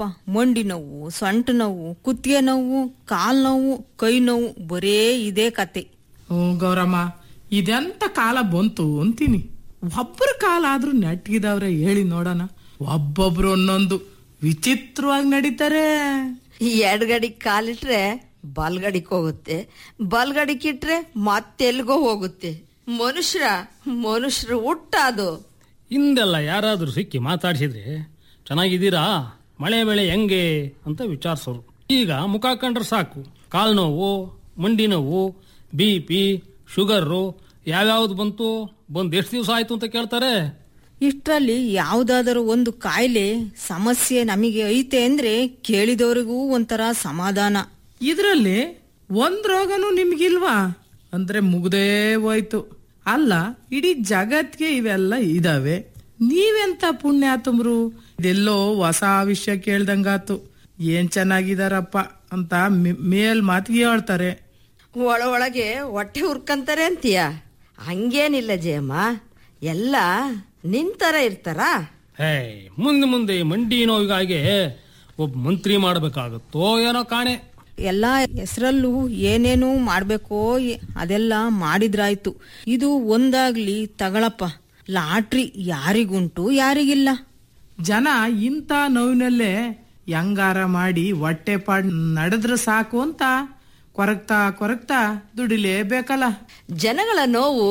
ಮಂಡಿ ನೋವು ಸೊಂಟ ನೋವು ಕುತ್ತಿಗೆ ನೋವು ಕಾಲ್ ನೋವು ಕೈ ನೋವು ಬರೇ ಇದೇ ಕತೆ ಹ್ಞೂ ಗೌರಮ್ಮ ಇದೆಂತ ಕಾಲ ಬಂತು ಅಂತೀನಿ ಒಬ್ಬರ ಕಾಲ ಆದ್ರೂ ನೆಟ್ಗಿದವ್ರೆ ಹೇಳಿ ನೋಡೋಣ ಒಬ್ಬೊಬ್ರು ಒಂದೊಂದು ವಿಚಿತ್ರವಾಗಿ ನಡೀತಾರೆ ಈ ಎಡಗಡಿಗೆ ಕಾಲಿಟ್ರೆ ಬಲ್ಗಡಿಗೆ ಹೋಗುತ್ತೆ ಬಲ್ಗಡಿಗೆ ಇಟ್ರೆ ಮತ್ತೆಲ್ಗೋ ಹೋಗುತ್ತೆ ಮನುಷ್ಯರ ಮನುಷ್ಯರು ಹುಟ್ಟ ಅದು ಹಿಂದೆಲ್ಲ ಯಾರಾದರೂ ಸಿಕ್ಕಿ ಮಾತಾಡ್ಸಿದ್ರೆ ಚೆನ್ನಾಗಿದ್ದೀರಾ ಮಳೆ ಬೆಳೆ ಹೆಂಗೆ ಅಂತ ವಿಚಾರಿಸೋರು ಈಗ ಮುಖ ಕಂಡ್ರೆ ಸಾಕು ಕಾಲು ನೋವು ಮಂಡಿ ನೋವು ಬಿ ಪಿ ಶುಗರು ಯಾವ್ಯಾವ್ದು ಬಂತು ಬಂದು ಎಷ್ಟು ದಿವಸ ಆಯ್ತು ಅಂತ ಕೇಳ್ತಾರೆ ಇಷ್ಟರಲ್ಲಿ ಯಾವುದಾದರೂ ಒಂದು ಕಾಯಿಲೆ ಸಮಸ್ಯೆ ನಮಗೆ ಐತೆ ಅಂದ್ರೆ ಕೇಳಿದವರಿಗೂ ಒಂಥರ ಸಮಾಧಾನ ಇದ್ರಲ್ಲಿ ಒಂದ್ ರೋಗನೂ ನಿಮ್ಗಿಲ್ವಾ ಅಂದ್ರೆ ಮುಗ್ದೇ ಹೋಯ್ತು ಅಲ್ಲ ಇಡೀ ಜಗತ್ಗೆ ಇವೆಲ್ಲ ಇದಾವೆ ನೀವೆಂತ ಪುಣ್ಯಾತಮ್ರು ಇದೆಲ್ಲೋ ಹೊಸ ವಿಷಯ ಕೇಳ್ದಂಗಾತು ಏನ್ ಚೆನ್ನಾಗಿದಾರಪ್ಪ ಅಂತ ಮೇ- ಮೇಲ್ ಮಾತಿಗೆ ಹೇಳ್ತಾರೆ ಒಳ ಒಳಗೆ ಹೊಟ್ಟೆ ಹುರ್ಕಂತಾರೆ ಅಂತೀಯ ಹಂಗೇನಿಲ್ಲ ಜಯಮ್ಮ ಎಲ್ಲ ನಿಂತರ ಇರ್ತಾರಾ ಹೇ ಮುಂದೆ ಮುಂದೆ ಮಂಡಿ ನೋವಿಗಾಗೆ ಒಬ್ಬ ಮಂತ್ರಿ ಮಾಡಬೇಕಾಗುತ್ತೋ ಏನೋ ಕಾಣೆ ಎಲ್ಲ ಹೆಸರಲ್ಲೂ ಏನೇನು ಮಾಡ್ಬೇಕೋ ಎ- ಅದೆಲ್ಲ ಮಾಡಿದ್ರಾಯ್ತು ಇದು ಒಂದಾಗ್ಲಿ ತಗಳಪ್ಪ ಲಾಟ್ರಿ ಯಾರಿಗುಂಟು ಯಾರಿಗಿಲ್ಲ ಜನ ಇಂಥ ನೋವಿನಲ್ಲೇ ಹೆಂಗಾರ ಮಾಡಿ ಹೊಟ್ಟೆ ಪಾಡ್ ನಡೆದ್ರೆ ಸಾಕು ಅಂತ ಕೊರಗ್ತಾ ಕೊರಗ್ತಾ ದುಡಿಲೇಬೇಕಲ್ಲ ಜನಗಳ ನೋವು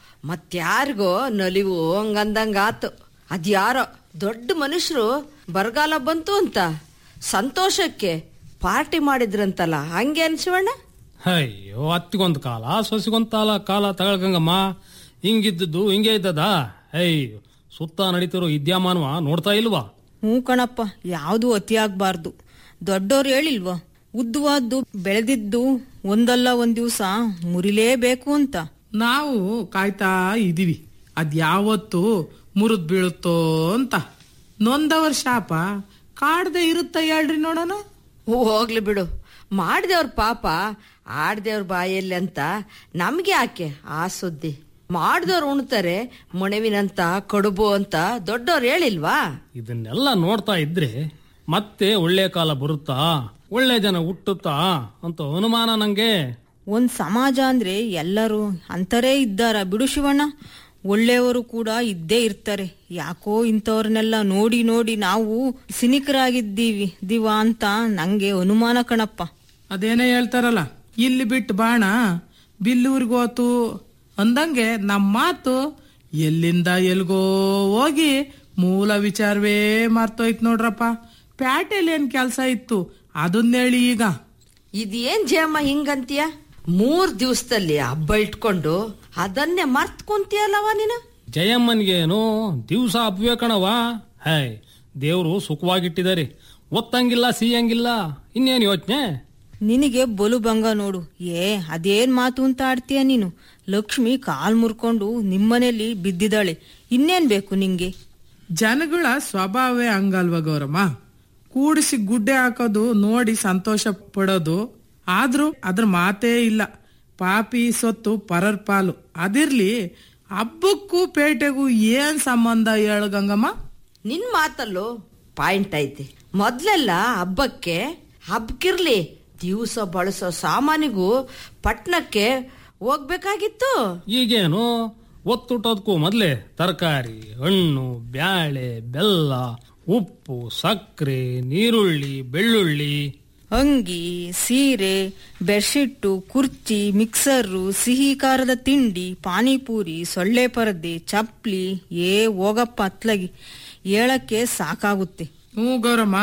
ಮತ್ಯಾರಿಗೋ ನಲಿವು ಹಂಗಂದಂಗಾತು ಅದ್ಯಾರೋ ದೊಡ್ಡ ಮನುಷ್ಯರು ಬರಗಾಲ ಬಂತು ಅಂತ ಸಂತೋಷಕ್ಕೆ ಪಾರ್ಟಿ ಮಾಡಿದ್ರಂತಲ್ಲ ಹಂಗೆ ಅನ್ಸಿವಣ್ಣ ಅಯ್ಯೋ ಅತ್ತಿಗೊಂದು ಕಾಲ ಸೊಸಿಗೊಂದು ಕಾಲ ಕಾಲ ತಗೊಳ್ಗಂಗಮ್ಮ ಹಿಂಗಿದ್ದದ್ದು ಹಿಂಗೆ ಇದ್ದದ ಅಯ್ಯೋ ಸುತ್ತ ನಡೀತಿರೋ ವಿದ್ಯಮಾನವ ನೋಡ್ತಾ ಇಲ್ವಾ ಹ್ಞೂ ಕಣಪ್ಪ ಯಾವುದು ಅತಿಯಾಗಬಾರ್ದು ದೊಡ್ಡೋರು ಹೇಳಿಲ್ವ ಉದ್ದವಾದ್ದು ಬೆಳೆದಿದ್ದು ಒಂದಲ್ಲ ಒಂದ್ ದಿವಸ ಮುರಿಲೇಬೇಕು ಅಂತ ನಾವು ಕಾಯ್ತಾ ಇದೀವಿ ಅದ್ಯಾವತ್ತು ಮುರಿದ್ ಬೀಳುತ್ತೋ ಅಂತ ನೊಂದವರ್ ಶಾಪ ಕಾಡ್ದೆ ಇರುತ್ತ ಹೇಳ್ರಿ ನೋಡೋಣ ಹೋಗ್ಲಿ ಬಿಡು ಮಾಡಿದವ್ರ ಪಾಪ ಆಡ್ದೇವ್ರ ಬಾಯಲ್ಲಿ ಅಂತ ನಮ್ಗೆ ಯಾಕೆ ಆ ಸುದ್ದಿ ಮಾಡ್ದವ್ರು ಉಣ್ತಾರೆ ಮೊಣವಿನಂತ ಕಡುಬು ಅಂತ ದೊಡ್ಡವ್ರು ಹೇಳಿಲ್ವಾ ಇದನ್ನೆಲ್ಲ ನೋಡ್ತಾ ಇದ್ರೆ ಮತ್ತೆ ಒಳ್ಳೆ ಕಾಲ ಬರುತ್ತಾ ಒಳ್ಳೆ ಜನ ಹುಟ್ಟುತ್ತಾ ಅಂತ ಅನುಮಾನ ನಂಗೆ ಒಂದ್ ಸಮಾಜ ಅಂದ್ರೆ ಎಲ್ಲರೂ ಅಂತರೇ ಇದ್ದಾರ ಬಿಡು ಶಿವಣ್ಣ ಒಳ್ಳೆಯವರು ಕೂಡ ಇದ್ದೇ ಇರ್ತಾರೆ ಯಾಕೋ ಇಂಥವ್ರನ್ನೆಲ್ಲ ನೋಡಿ ನೋಡಿ ನಾವು ಸಿನಿಕರಾಗಿದ್ದೀವಿ ದಿವಾ ಅಂತ ನಂಗೆ ಅನುಮಾನ ಕಣಪ್ಪ ಅದೇನೇ ಹೇಳ್ತಾರಲ್ಲ ಇಲ್ಲಿ ಬಿಟ್ಟು ಬಾಣ ಬಿಲ್ಲೂರಿಗೋತು ಅಂದಂಗೆ ನಮ್ಮ ಮಾತು ಎಲ್ಲಿಂದ ಎಲ್ಗೋ ಹೋಗಿ ಮೂಲ ವಿಚಾರವೇ ಮರ್ತೋಯ್ತು ನೋಡ್ರಪ್ಪ ಪ್ಯಾಟೆಲ್ ಏನ್ ಕೆಲ್ಸ ಇತ್ತು ಅದನ್ನೇಳಿ ಈಗ ಇದೇನ್ ಜಯಮ್ಮ ಹಿಂಗಂತೀಯ ಮೂರ್ ದಿವಸದಲ್ಲಿ ಹಬ್ಬ ಇಟ್ಕೊಂಡು ಅದನ್ನೇ ಮರ್ತ್ ಕುಂತೀಯಲ್ಲವ ನೀನು ಜಯಮ್ಮನ್ಗೇನು ದಿವಸ ಹಬ್ಬವೇ ಕಣವ ಹೇ ದೇವ್ರು ಸುಖವಾಗಿಟ್ಟಿದ್ದಾರೆ ಒತ್ತಂಗಿಲ್ಲ ಸಿಯಂಗಿಲ್ಲ ಇನ್ನೇನು ಯೋಚನೆ ನಿನಗೆ ಬಲು ಭಂಗ ನೋಡು ಏ ಅದೇನ್ ಮಾತು ಅಂತ ಆಡ್ತೀಯ ನೀನು ಲಕ್ಷ್ಮಿ ಕಾಲ್ ಮುರ್ಕೊಂಡು ನಿಮ್ಮನೇಲಿ ಬಿದ್ದಿದ್ದಾಳೆ ಇನ್ನೇನ್ ಬೇಕು ನಿಂಗೆ ಜನಗಳ ಸ್ವಭಾವವೇ ಹಂಗಲ್ವ ಗೌರಮ್ಮ ಕೂಡಿಸಿ ಗುಡ್ಡೆ ಹಾಕೋದು ನೋಡಿ ಸಂತೋಷ ಪಡೋದು ಆದ್ರೂ ಅದ್ರ ಮಾತೇ ಇಲ್ಲ ಪಾಪಿ ಸೊತ್ತು ಪರರ್ ಪಾಲು ಅದಿರ್ಲಿ ಹಬ್ಬಕ್ಕೂ ಪೇಟೆಗೂ ಏನ್ ಸಂಬಂಧ ಹೇಳು ಗಂಗಮ್ಮ ನಿನ್ ಮಾತಲ್ಲೂ ಪಾಯಿಂಟ್ ಐತಿ ಮೊದ್ಲೆಲ್ಲ ಹಬ್ಬಕ್ಕೆ ಹಬ್ಬಕ್ಕಿರ್ಲಿ ದಿವಸ ಬಳಸೋ ಸಾಮಾನಿಗೂ ಪಟ್ನಕ್ಕೆ ಹೋಗ್ಬೇಕಾಗಿತ್ತು ಈಗೇನು ಒತ್ತುಟೋದಕ್ಕೂ ಮೊದಲೇ ತರಕಾರಿ ಹಣ್ಣು ಬ್ಯಾಳೆ ಬೆಲ್ಲ ಉಪ್ಪು ಸಕ್ಕರೆ ನೀರುಳ್ಳಿ ಬೆಳ್ಳುಳ್ಳಿ ಅಂಗಿ ಸೀರೆ ಬೆಡ್ಶೀಟು ಕುರ್ಚಿ ಮಿಕ್ಸರು ಸಿಹಿ ಖಾರದ ತಿಂಡಿ ಪಾನಿಪೂರಿ ಸೊಳ್ಳೆ ಪರದೆ ಚಪ್ಲಿ ಏ ಹೋಗಪ್ಪ ಅತ್ಲಗಿ ಹೇಳಕ್ಕೆ ಸಾಕಾಗುತ್ತೆ ಹ್ಞೂ ಗೌರಮ್ಮ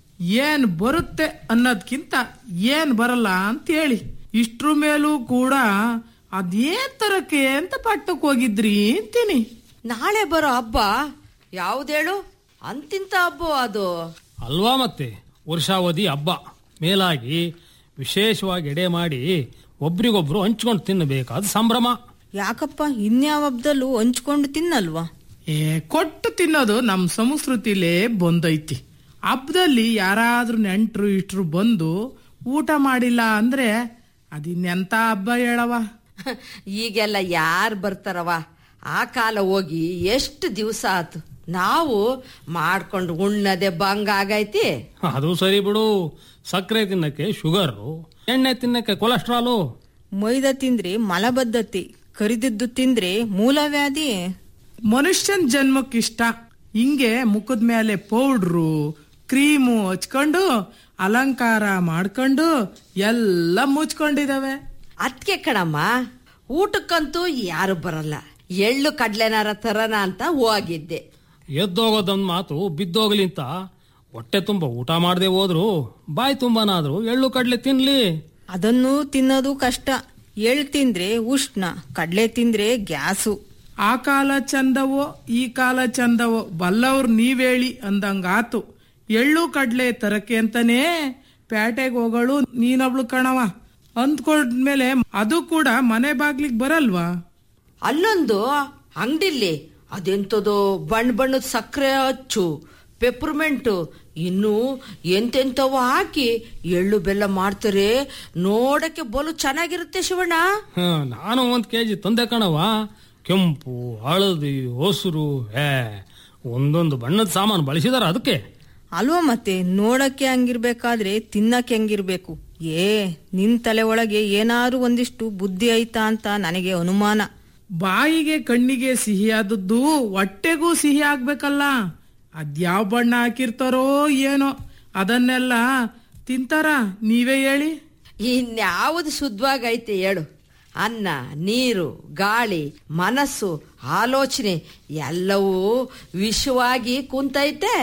ಏನ್ ಬರುತ್ತೆ ಅನ್ನೋದ್ಕಿಂತ ಏನ್ ಬರಲ್ಲ ಅಂತ ಹೇಳಿ ಇಷ್ಟ್ರ ಮೇಲೂ ಕೂಡ ಅದೇನ್ ತರಕ್ಕೆ ಅಂತ ಪಟ್ಟಕ್ ಹೋಗಿದ್ರಿ ಅಂತೀನಿ ನಾಳೆ ಬರೋ ಹಬ್ಬ ಯಾವ್ದೇಳು ಅಂತಿಂತ ಹಬ್ಬ ಅದು ಅಲ್ವಾ ಮತ್ತೆ ವರ್ಷಾವಧಿ ಹಬ್ಬ ಮೇಲಾಗಿ ವಿಶೇಷವಾಗಿ ಎಡೆ ಮಾಡಿ ಒಬ್ರಿಗೊಬ್ರು ಹಂಚ್ಕೊಂಡು ತಿನ್ನಬೇಕಾದ ಸಂಭ್ರಮ ಯಾಕಪ್ಪ ಇನ್ಯಾವ ಹಬ್ದಲ್ಲೂ ಹಂಚ್ಕೊಂಡು ತಿನ್ನಲ್ವಾ ಏ ಕೊಟ್ಟು ತಿನ್ನೋದು ನಮ್ ಸಂಸ್ಕೃತಿಲೇ ಬಂದೈತಿ ಹಬ್ಬದಲ್ಲಿ ಯಾರಾದ್ರೂ ನೆಂಟ್ರು ಇಟ್ರು ಬಂದು ಊಟ ಮಾಡಿಲ್ಲ ಅಂದ್ರೆ ಅದಿನ್ನೆಂತ ಹಬ್ಬ ಹೇಳವ ಈಗೆಲ್ಲ ಯಾರು ಬರ್ತಾರವ ಆ ಕಾಲ ಹೋಗಿ ಎಷ್ಟು ದಿವಸ ಆತು ನಾವು ಮಾಡ್ಕೊಂಡು ಉಣ್ಣದೆ ಬಂಗ ಆಗೈತಿ ಅದು ಸರಿ ಬಿಡು ಸಕ್ಕರೆ ತಿನ್ನಕ್ಕೆ ಶುಗರು ಎಣ್ಣೆ ತಿನ್ನಕ್ಕೆ ಕೊಲೆಸ್ಟ್ರಾಲು ಮೈದಾ ತಿಂದ್ರೆ ಮಲಬದ್ಧತೆ ಕರಿದಿದ್ದು ತಿಂದ್ರೆ ಮೂಲವ್ಯಾಧಿ ಮನುಷ್ಯನ್ ಜನ್ಮಕ್ಕಿಷ್ಟ ಹಿಂಗೆ ಮುಖದ ಮೇಲೆ ಪೌಡ್ರು ಕ್ರೀಮು ಹಚ್ಕೊಂಡು ಅಲಂಕಾರ ಮಾಡ್ಕೊಂಡು ಎಲ್ಲ ಮುಚ್ಕೊಂಡಿದಾವೆ ಅದಕ್ಕೆ ಕಣಮ್ಮ ಊಟಕ್ಕಂತೂ ಯಾರು ಬರಲ್ಲ ಎಳ್ಳು ಕಡ್ಲೆನಾರ ತರನ ಅಂತ ಹೋಗಿದ್ದೆ ಎದ್ದೋಗೋದೊಂದು ಮಾತು ಬಿದ್ದೋಗ್ಲಿ ಅಂತ ಹೊಟ್ಟೆ ತುಂಬ ಊಟ ಮಾಡದೆ ಹೋದ್ರು ಬಾಯಿ ತುಂಬನಾದ್ರು ಎಳ್ಳು ಕಡ್ಲೆ ತಿನ್ಲಿ ಅದನ್ನು ತಿನ್ನೋದು ಕಷ್ಟ ಎಳ್ ತಿಂದ್ರೆ ಉಷ್ಣ ಕಡ್ಲೆ ತಿಂದ್ರೆ ಗ್ಯಾಸು ಆ ಕಾಲ ಚಂದವೋ ಈ ಕಾಲ ಚಂದವೋ ಬಲ್ಲವ್ರು ನೀವೇಳಿ ಅಂದಂಗಾತು ಎಳ್ಳು ಕಡ್ಲೆ ತರಕ್ಕೆ ಅಂತಾನೇ ಪ್ಯಾಟೆಗೆ ಹೋಗಳು ನೀನೊಬ್ಳು ಕಣವ ಅಂದ್ಕೊಂಡ್ಮೇಲೆ ಅದು ಕೂಡ ಮನೆ ಬಾಗ್ಲಿಗ್ ಬರಲ್ವಾ ಅಲ್ಲೊಂದು ಅಂಗಡಿಲಿ ಅದೆಂತದೋ ಬಣ್ಣ ಬಣ್ಣದ ಸಕ್ಕರೆ ಹಚ್ಚು ಪೆಪ್ರಮೆಂಟು ಇನ್ನು ಎಂತೆಂತವ ಹಾಕಿ ಎಳ್ಳು ಬೆಲ್ಲ ಮಾಡ್ತಾರೆ ನೋಡಕ್ಕೆ ಬಲು ಚೆನ್ನಾಗಿರುತ್ತೆ ಶಿವಣ್ಣ ಹ, ನಾನು ಒಂದ್ ಕೆಜಿ ತಂದೆ ಕಣವ ಕೆಂಪು ಹಳದಿ ಹೊಸರು ಹೇ ಒಂದೊಂದು ಬಣ್ಣದ ಸಾಮಾನು ಬಳಸಿದಾರ ಅದಕ್ಕೆ ಅಲ್ವಾ ಮತ್ತೆ ನೋಡಕ್ಕೆ ಹಂಗಿರ್ಬೇಕಾದ್ರೆ ತಿನ್ನಕ್ಕೆ ಹೆಂಗಿರ್ಬೇಕು ಏ ನಿನ್ ತಲೆ ಒಳಗೆ ಏನಾರು ಒಂದಿಷ್ಟು ಬುದ್ಧಿ ಐತಾ ಅಂತ ನನಗೆ ಅನುಮಾನ ಬಾಯಿಗೆ ಕಣ್ಣಿಗೆ ಸಿಹಿಯಾದದ್ದು ಹೊಟ್ಟೆಗೂ ಸಿಹಿ ಆಗ್ಬೇಕಲ್ಲ ಅದ್ಯಾವ ಬಣ್ಣ ಹಾಕಿರ್ತಾರೋ ಏನೋ ಅದನ್ನೆಲ್ಲ ತಿಂತಾರ ನೀವೇ ಹೇಳಿ ಇನ್ಯಾವುದು ಶುದ್ಧವಾಗೈತೆ ಹೇಳು ಅನ್ನ ನೀರು ಗಾಳಿ ಮನಸ್ಸು ಆಲೋಚನೆ ಎಲ್ಲವೂ ವಿಷವಾಗಿ ಕುಂತೈತೆ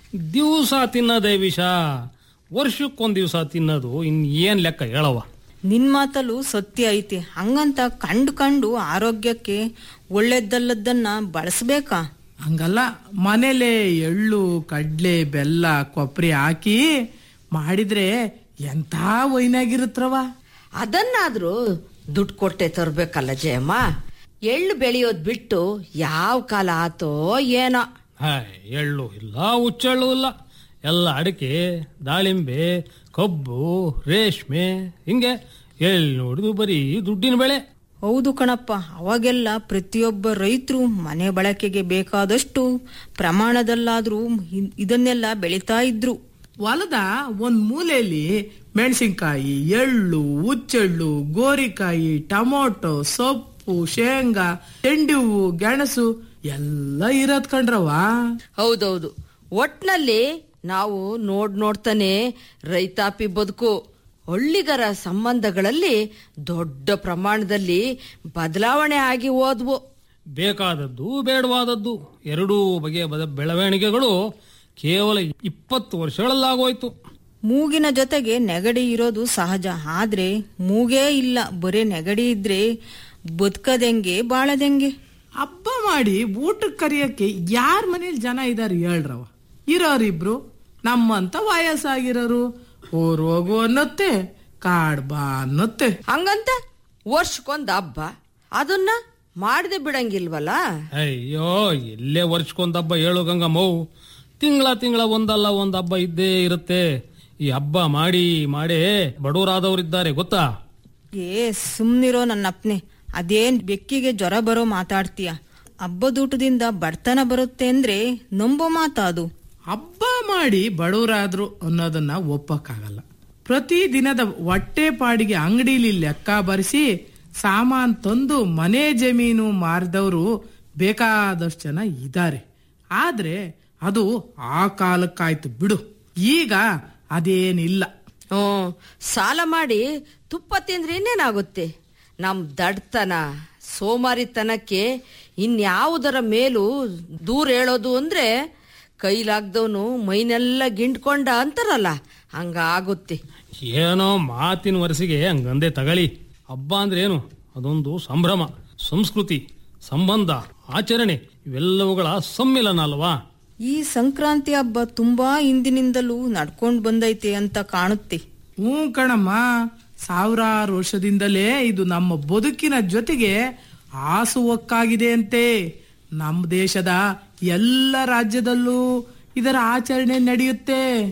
ದಿವಸ ತಿನ್ನೋದೇ ವಿಷ ವರ್ಷಕ್ಕೊಂದ್ ದಿವಸ ತಿನ್ನೋದು ಇನ್ ಏನ್ ಲೆಕ್ಕ ಹೇಳವ ನಿನ್ ಮಾತಲ್ಲೂ ಸತ್ಯ ಐತೆ ಹಂಗಂತ ಕಂಡು ಕಂಡು ಆರೋಗ್ಯಕ್ಕೆ ಒಳ್ಳೇದಲ್ಲದನ್ನ ಬಳಸ್ಬೇಕಾ ಹಂಗಲ್ಲ ಮನೇಲೆ ಎಳ್ಳು ಕಡ್ಲೆ ಬೆಲ್ಲ ಕೊಬ್ಬರಿ ಹಾಕಿ ಮಾಡಿದ್ರೆ ಎಂಥ ವೈನಾಗಿರುತ್ತವ ಅದನ್ನಾದ್ರೂ ದುಡ್ಡು ಕೊಟ್ಟೆ ತರ್ಬೇಕಲ್ಲ ಜಯಮ್ಮ ಎಳ್ಳು ಬೆಳೆಯೋದ್ ಬಿಟ್ಟು ಯಾವ ಕಾಲ ಆತೋ ಏನೋ ಹಾಯ್ ಎಳ್ಳು ಇಲ್ಲ ಹುಚ್ಚೆಳ್ಳು ಇಲ್ಲ ಎಲ್ಲ ಅಡಿಕೆ ದಾಳಿಂಬೆ ಕಬ್ಬು ರೇಷ್ಮೆ ಹಿಂಗೆ ಎಳ್ಳು ನೋಡಿದು ಬರೀ ದುಡ್ಡಿನ ಬೆಳೆ ಹೌದು ಕಣಪ್ಪ ಅವಾಗೆಲ್ಲ ಪ್ರತಿಯೊಬ್ಬ ರೈತರು ಮನೆ ಬಳಕೆಗೆ ಬೇಕಾದಷ್ಟು ಪ್ರಮಾಣದಲ್ಲಾದ್ರೂ ಇ- ಇದನ್ನೆಲ್ಲ ಬೆಳೀತಾ ಇದ್ರು ಹೊಲದ ಒಂದ್ ಮೂಲೆಯಲ್ಲಿ ಮೆಣಸಿನ್ಕಾಯಿ ಎಳ್ಳು ಹುಚ್ಚೆಳ್ಳು ಗೋರಿಕಾಯಿ ಟೊಮೊಟೊ ಸೊಪ್ಪು ಶೇಂಗಾ ಚೆಂಡಿ ಹೂವು ಗೆಣಸು ಎಲ್ಲ ಇರೋದ್ ಕಣ್ರವ ಹೌದೌದು ಒಟ್ನಲ್ಲಿ ನಾವು ನೋಡ್ ನೋಡ್ತಾನೆ ರೈತಾಪಿ ಬದುಕು ಹಳ್ಳಿಗರ ಸಂಬಂಧಗಳಲ್ಲಿ ದೊಡ್ಡ ಪ್ರಮಾಣದಲ್ಲಿ ಬದಲಾವಣೆ ಆಗಿ ಹೋದ್ವು ಬೇಕಾದದ್ದು ಬೇಡವಾದದ್ದು ಎರಡೂ ಬಗೆಯ ಬದ- ಬೆಳವಣಿಗೆಗಳು ಕೇವಲ ಇಪ್ಪತ್ತು ವರ್ಷಗಳಲ್ಲಾಗೋಯ್ತು ಮೂಗಿನ ಜೊತೆಗೆ ನೆಗಡಿ ಇರೋದು ಸಹಜ ಆದ್ರೆ ಮೂಗೇ ಇಲ್ಲ ಬರೀ ನೆಗಡಿ ಇದ್ರೆ ಬದುಕದೆಂಗೆ ಬಾಳದೆಂಗೆ ಹಬ್ಬ ಮಾಡಿ ಊಟಕ್ಕೆ ಕರಿಯಕ್ಕೆ ಯಾರ ಮನೇಲಿ ಜನ ಇದಾರೆ ಹೇಳ್ರವ ಇರೋರಿಬ್ರು ನಮ್ಮಂತ ವಯಸ್ಸಾಗಿರೋರು ಓರ್ ಹೋಗು ಅನ್ನತ್ತೆ ಕಾಡ್ ಬಾ ಅನ್ನತ್ತೆ ಹಂಗಂತ ವರ್ಷಕ್ಕೊಂದ್ ಹಬ್ಬ ಅದನ್ನ ಮಾಡದೆ ಬಿಡಂಗಿಲ್ವಲ್ಲ ಅಯ್ಯೋ ಎಲ್ಲೇ ವರ್ಷಕ್ಕೊಂದ್ ಹಬ್ಬ ಹೇಳು ಗಂಗಮ್ಮವು ತಿಂಗಳ ತಿಂಗಳ ಒಂದಲ್ಲ ಒಂದ್ ಹಬ್ಬ ಇದ್ದೇ ಇರುತ್ತೆ ಈ ಹಬ್ಬ ಮಾಡಿ ಮಾಡೇ ಬಡವರಾದವರಿದ್ದಾರೆ ಗೊತ್ತಾ ಏ ಸುಮ್ನಿರೋ ನನ್ನಪ್ಪನೆ ಅದೇನ್ ಬೆಕ್ಕಿಗೆ ಜ್ವರ ಬರೋ ಮಾತಾಡ್ತೀಯ ಹಬ್ಬದೂಟದಿಂದ ಬಡತನ ಬರುತ್ತೆ ಅಂದ್ರೆ ನಂಬೋ ಮಾತಾ ಅದು ಹಬ್ಬ ಮಾಡಿ ಬಡವರಾದ್ರು ಅನ್ನೋದನ್ನ ಒಪ್ಪಕ್ಕಾಗಲ್ಲ ಪ್ರತಿ ದಿನದ ಹೊಟ್ಟೆ ಪಾಡಿಗೆ ಅಂಗಡಿಲಿ ಲೆಕ್ಕ ಬರೆಸಿ ಸಾಮಾನ್ ತಂದು ಮನೆ ಜಮೀನು ಮಾರಿದವರು ಬೇಕಾದಷ್ಟು ಜನ ಇದ್ದಾರೆ ಆದ್ರೆ ಅದು ಆ ಕಾಲಕ್ಕಾಯ್ತು ಬಿಡು ಈಗ ಅದೇನಿಲ್ಲ ಹ್ಮ್ ಸಾಲ ಮಾಡಿ ತುಪ್ಪ ತಿಂದ್ರೆ ಇನ್ನೇನಾಗುತ್ತೆ ನಮ್ ದಡ್ತನ ಸೋಮಾರಿತನಕ್ಕೆ ಇನ್ಯಾವುದರ ಮೇಲೂ ದೂರ ಹೇಳೋದು ಅಂದ್ರೆ ಕೈಲಾಗ್ದವನು ಮೈನೆಲ್ಲ ಗಿಂಡ್ಕೊಂಡ ಅಂತಾರಲ್ಲ ಹಂಗಾಗುತ್ತೆ ಏನೋ ಮಾತಿನ ವರಸಿಗೆ ಹಂಗಂದೆ ತಗಳಿ ಹಬ್ಬ ಅಂದ್ರೆ ಏನು ಅದೊಂದು ಸಂಭ್ರಮ ಸಂಸ್ಕೃತಿ ಸಂಬಂಧ ಆಚರಣೆ ಇವೆಲ್ಲವುಗಳ ಸಮ್ಮಿಲನ ಅಲ್ವಾ ಈ ಸಂಕ್ರಾಂತಿ ಹಬ್ಬ ತುಂಬಾ ಹಿಂದಿನಿಂದಲೂ ನಡ್ಕೊಂಡ್ ಬಂದೈತೆ ಅಂತ ಕಾಣುತ್ತೆ ಹ್ಞೂ ಕಣಮ್ಮ ಸಾವಿರಾರು ವರ್ಷದಿಂದಲೇ ಇದು ನಮ್ಮ ಬದುಕಿನ ಜೊತೆಗೆ ಹಾಸುವಕ್ಕಾಗಿದೆ ಅಂತೆ ನಮ್ಮ ದೇಶದ ಎಲ್ಲ ರಾಜ್ಯದಲ್ಲೂ ಇದರ ಆಚರಣೆ ನಡೆಯುತ್ತೆ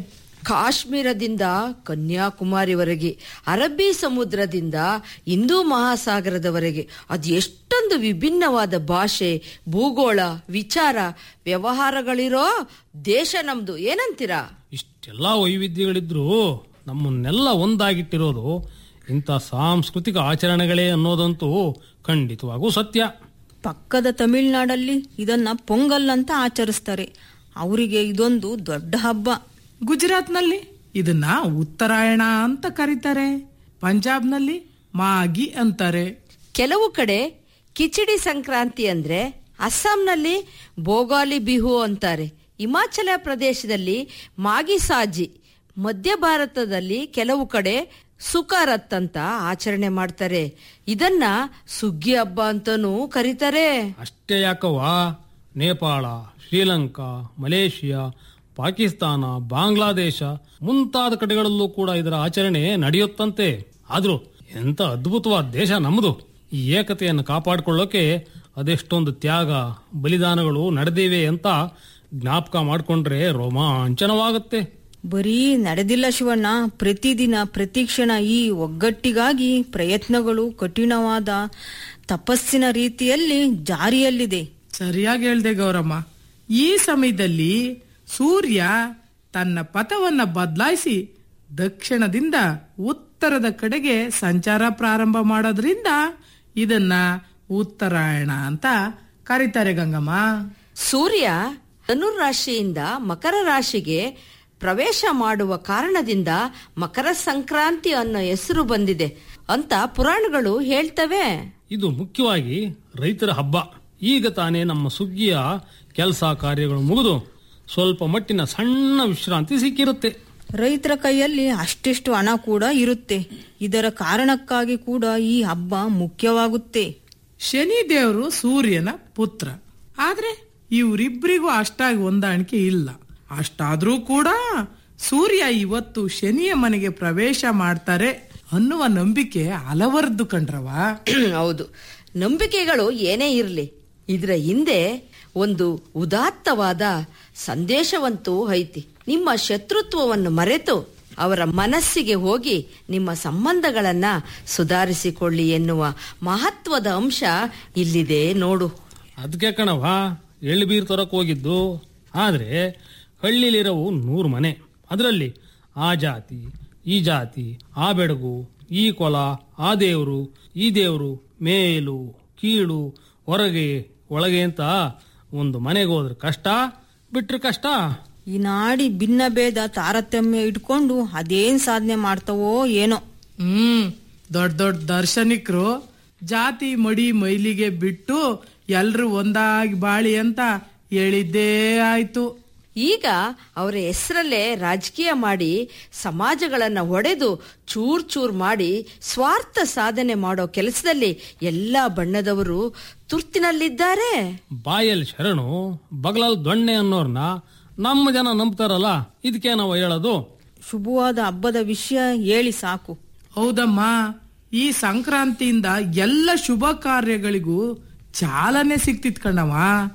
ಕಾಶ್ಮೀರದಿಂದ ಕನ್ಯಾಕುಮಾರಿವರೆಗೆ ಅರಬ್ಬಿ ಸಮುದ್ರದಿಂದ ಹಿಂದೂ ಮಹಾಸಾಗರದವರೆಗೆ ಅದು ಎಷ್ಟೊಂದು ವಿಭಿನ್ನವಾದ ಭಾಷೆ ಭೂಗೋಳ ವಿಚಾರ ವ್ಯವಹಾರಗಳಿರೋ ದೇಶ ನಮ್ದು ಏನಂತೀರಾ ಇಷ್ಟೆಲ್ಲ ವೈವಿಧ್ಯಗಳಿದ್ರೂ ನಮ್ಮನ್ನೆಲ್ಲ ಒಂದಾಗಿಟ್ಟಿರೋದು ಇಂಥ ಸಾಂಸ್ಕೃತಿಕ ಆಚರಣೆಗಳೇ ಅನ್ನೋದಂತೂ ಖಂಡಿತವಾಗೂ ಸತ್ಯ ಪಕ್ಕದ ತಮಿಳ್ನಾಡಲ್ಲಿ ಇದನ್ನ ಪೊಂಗಲ್ ಅಂತ ಆಚರಿಸ್ತಾರೆ ಅವರಿಗೆ ಇದೊಂದು ದೊಡ್ಡ ಹಬ್ಬ ಗುಜರಾತ್ನಲ್ಲಿ ಇದನ್ನ ಉತ್ತರಾಯಣ ಅಂತ ಕರೀತಾರೆ ಪಂಜಾಬ್ನಲ್ಲಿ ಮಾಗಿ ಅಂತಾರೆ ಕೆಲವು ಕಡೆ ಕಿಚಡಿ ಸಂಕ್ರಾಂತಿ ಅಂದ್ರೆ ಅಸ್ಸಾಂನಲ್ಲಿ ಬೋಗಾಲಿ ಬಿಹು ಅಂತಾರೆ ಹಿಮಾಚಲ ಪ್ರದೇಶದಲ್ಲಿ ಮಾಗಿ ಸಾಜಿ ಮಧ್ಯ ಭಾರತದಲ್ಲಿ ಕೆಲವು ಕಡೆ ಸುಕಾರತ್ ಅಂತ ಆಚರಣೆ ಮಾಡ್ತಾರೆ ಇದನ್ನ ಸುಗ್ಗಿ ಹಬ್ಬ ಅಂತಾನೂ ಕರೀತಾರೆ ಅಷ್ಟೇ ಯಾಕವ್ವ ನೇಪಾಳ ಶ್ರೀಲಂಕಾ ಮಲೇಷಿಯಾ ಪಾಕಿಸ್ತಾನ ಬಾಂಗ್ಲಾದೇಶ ಮುಂತಾದ ಕಡೆಗಳಲ್ಲೂ ಕೂಡ ಇದರ ಆಚರಣೆ ನಡೆಯುತ್ತಂತೆ ಆದ್ರೂ ಎಂತ ಅದ್ಭುತವಾದ ದೇಶ ನಮ್ಮದು ಈ ಏಕತೆಯನ್ನು ಕಾಪಾಡಿಕೊಳ್ಳೋಕೆ ಅದೆಷ್ಟೊಂದು ತ್ಯಾಗ ಬಲಿದಾನಗಳು ನಡೆದಿವೆ ಅಂತ ಜ್ಞಾಪಕ ಮಾಡಿಕೊಂಡ್ರೆ ರೋಮಾಂಚನವಾಗುತ್ತೆ ಬರೀ ನಡೆದಿಲ್ಲ ಶಿವಣ್ಣ ಪ್ರತಿದಿನ ಪ್ರತಿಕ್ಷಣ ಈ ಒಗ್ಗಟ್ಟಿಗಾಗಿ ಪ್ರಯತ್ನಗಳು ಕಠಿಣವಾದ ತಪಸ್ಸಿನ ರೀತಿಯಲ್ಲಿ ಜಾರಿಯಲ್ಲಿದೆ ಸರಿಯಾಗಿ ಹೇಳ್ದೆ ಗೌರಮ್ಮ ಈ ಸಮಯದಲ್ಲಿ ಸೂರ್ಯ ತನ್ನ ಪಥವನ್ನ ಬದಲಾಯಿಸಿ ದಕ್ಷಿಣದಿಂದ ಉತ್ತರದ ಕಡೆಗೆ ಸಂಚಾರ ಪ್ರಾರಂಭ ಮಾಡೋದ್ರಿಂದ ಇದನ್ನ ಉತ್ತರಾಯಣ ಅಂತ ಕರೀತಾರೆ ಗಂಗಮ್ಮ ಸೂರ್ಯ ಧನುರ್ ರಾಶಿಯಿಂದ ಮಕರ ರಾಶಿಗೆ ಪ್ರವೇಶ ಮಾಡುವ ಕಾರಣದಿಂದ ಮಕರ ಸಂಕ್ರಾಂತಿ ಅನ್ನೋ ಹೆಸರು ಬಂದಿದೆ ಅಂತ ಪುರಾಣಗಳು ಹೇಳ್ತವೆ ಇದು ಮುಖ್ಯವಾಗಿ ರೈತರ ಹಬ್ಬ ಈಗ ತಾನೇ ನಮ್ಮ ಸುಗ್ಗಿಯ ಕೆಲಸ ಕಾರ್ಯಗಳು ಮುಗಿದು ಸ್ವಲ್ಪ ಮಟ್ಟಿನ ಸಣ್ಣ ವಿಶ್ರಾಂತಿ ಸಿಕ್ಕಿರುತ್ತೆ ರೈತರ ಕೈಯಲ್ಲಿ ಅಷ್ಟಿಷ್ಟು ಹಣ ಕೂಡ ಇರುತ್ತೆ ಇದರ ಕಾರಣಕ್ಕಾಗಿ ಕೂಡ ಈ ಹಬ್ಬ ಮುಖ್ಯವಾಗುತ್ತೆ ಶನಿ ದೇವರು ಸೂರ್ಯನ ಪುತ್ರ ಆದ್ರೆ ಇವರಿಬ್ಬರಿಗೂ ಅಷ್ಟಾಗಿ ಹೊಂದಾಣಿಕೆ ಇಲ್ಲ ಅಷ್ಟಾದ್ರೂ ಕೂಡ ಸೂರ್ಯ ಇವತ್ತು ಶನಿಯ ಮನೆಗೆ ಪ್ರವೇಶ ಮಾಡ್ತಾರೆ ಅನ್ನುವ ನಂಬಿಕೆ ಹಲವರದ್ದು ಕಂಡ್ರವಾ ಹೌದು ನಂಬಿಕೆಗಳು ಏನೇ ಇರಲಿ ಇದರ ಹಿಂದೆ ಒಂದು ಉದಾತ್ತವಾದ ಸಂದೇಶವಂತೂ ಐತಿ ನಿಮ್ಮ ಶತ್ರುತ್ವವನ್ನು ಮರೆತು ಅವರ ಮನಸ್ಸಿಗೆ ಹೋಗಿ ನಿಮ್ಮ ಸಂಬಂಧಗಳನ್ನ ಸುಧಾರಿಸಿಕೊಳ್ಳಿ ಎನ್ನುವ ಮಹತ್ವದ ಅಂಶ ಇಲ್ಲಿದೆ ನೋಡು ಅದಕ್ಕೆ ಕಣವ ಎಳ್ಬೀರ್ ತರಕ್ ಹೋಗಿದ್ದು ಆದ್ರೆ ಹಳ್ಳಿಲಿರವು ನೂರು ಮನೆ ಅದರಲ್ಲಿ ಆ ಜಾತಿ ಈ ಜಾತಿ ಆ ಬೆಡಗು ಈ ಕೊಲ ಆ ದೇವರು ಈ ದೇವರು ಮೇಲು ಕೀಳು ಹೊರಗೆ ಒಳಗೆ ಅಂತ ಒಂದು ಮನೆಗೆ ಹೋದ್ರೆ ಕಷ್ಟ ಬಿಟ್ರೆ ಕಷ್ಟ ಈ ನಾಡಿ ಭಿನ್ನ ಭೇದ ತಾರತಮ್ಯ ಇಟ್ಕೊಂಡು ಅದೇನ್ ಸಾಧನೆ ಮಾಡ್ತಾವೋ ಏನೋ ಹ್ಮ್ ದೊಡ್ಡ ದೊಡ್ಡ ದರ್ಶನಿಕರು ಜಾತಿ ಮಡಿ ಮೈಲಿಗೆ ಬಿಟ್ಟು ಎಲ್ರು ಒಂದಾಗಿ ಬಾಳಿ ಅಂತ ಹೇಳಿದ್ದೇ ಆಯ್ತು ಈಗ ಅವರ ಹೆಸರಲ್ಲೇ ರಾಜಕೀಯ ಮಾಡಿ ಸಮಾಜಗಳನ್ನ ಒಡೆದು ಚೂರ್ ಚೂರ್ ಮಾಡಿ ಸ್ವಾರ್ಥ ಸಾಧನೆ ಮಾಡೋ ಕೆಲಸದಲ್ಲಿ ಎಲ್ಲಾ ಬಣ್ಣದವರು ತುರ್ತಿನಲ್ಲಿದ್ದಾರೆ ಬಾಯಲ್ಲಿ ಶರಣು ಬಗಲಲ್ಲಿ ದೊಣ್ಣೆ ಅನ್ನೋರ್ನ ನಮ್ಮ ಜನ ನಂಬ್ತಾರಲ್ಲ ಇದಕ್ಕೆ ನಾವು ಹೇಳೋದು ಶುಭವಾದ ಹಬ್ಬದ ವಿಷಯ ಹೇಳಿ ಸಾಕು ಹೌದಮ್ಮ ಈ ಸಂಕ್ರಾಂತಿಯಿಂದ ಎಲ್ಲ ಶುಭ ಕಾರ್ಯಗಳಿಗೂ ಚಾಲನೆ ಸಿಕ್ತಿತ್ ಕಣವ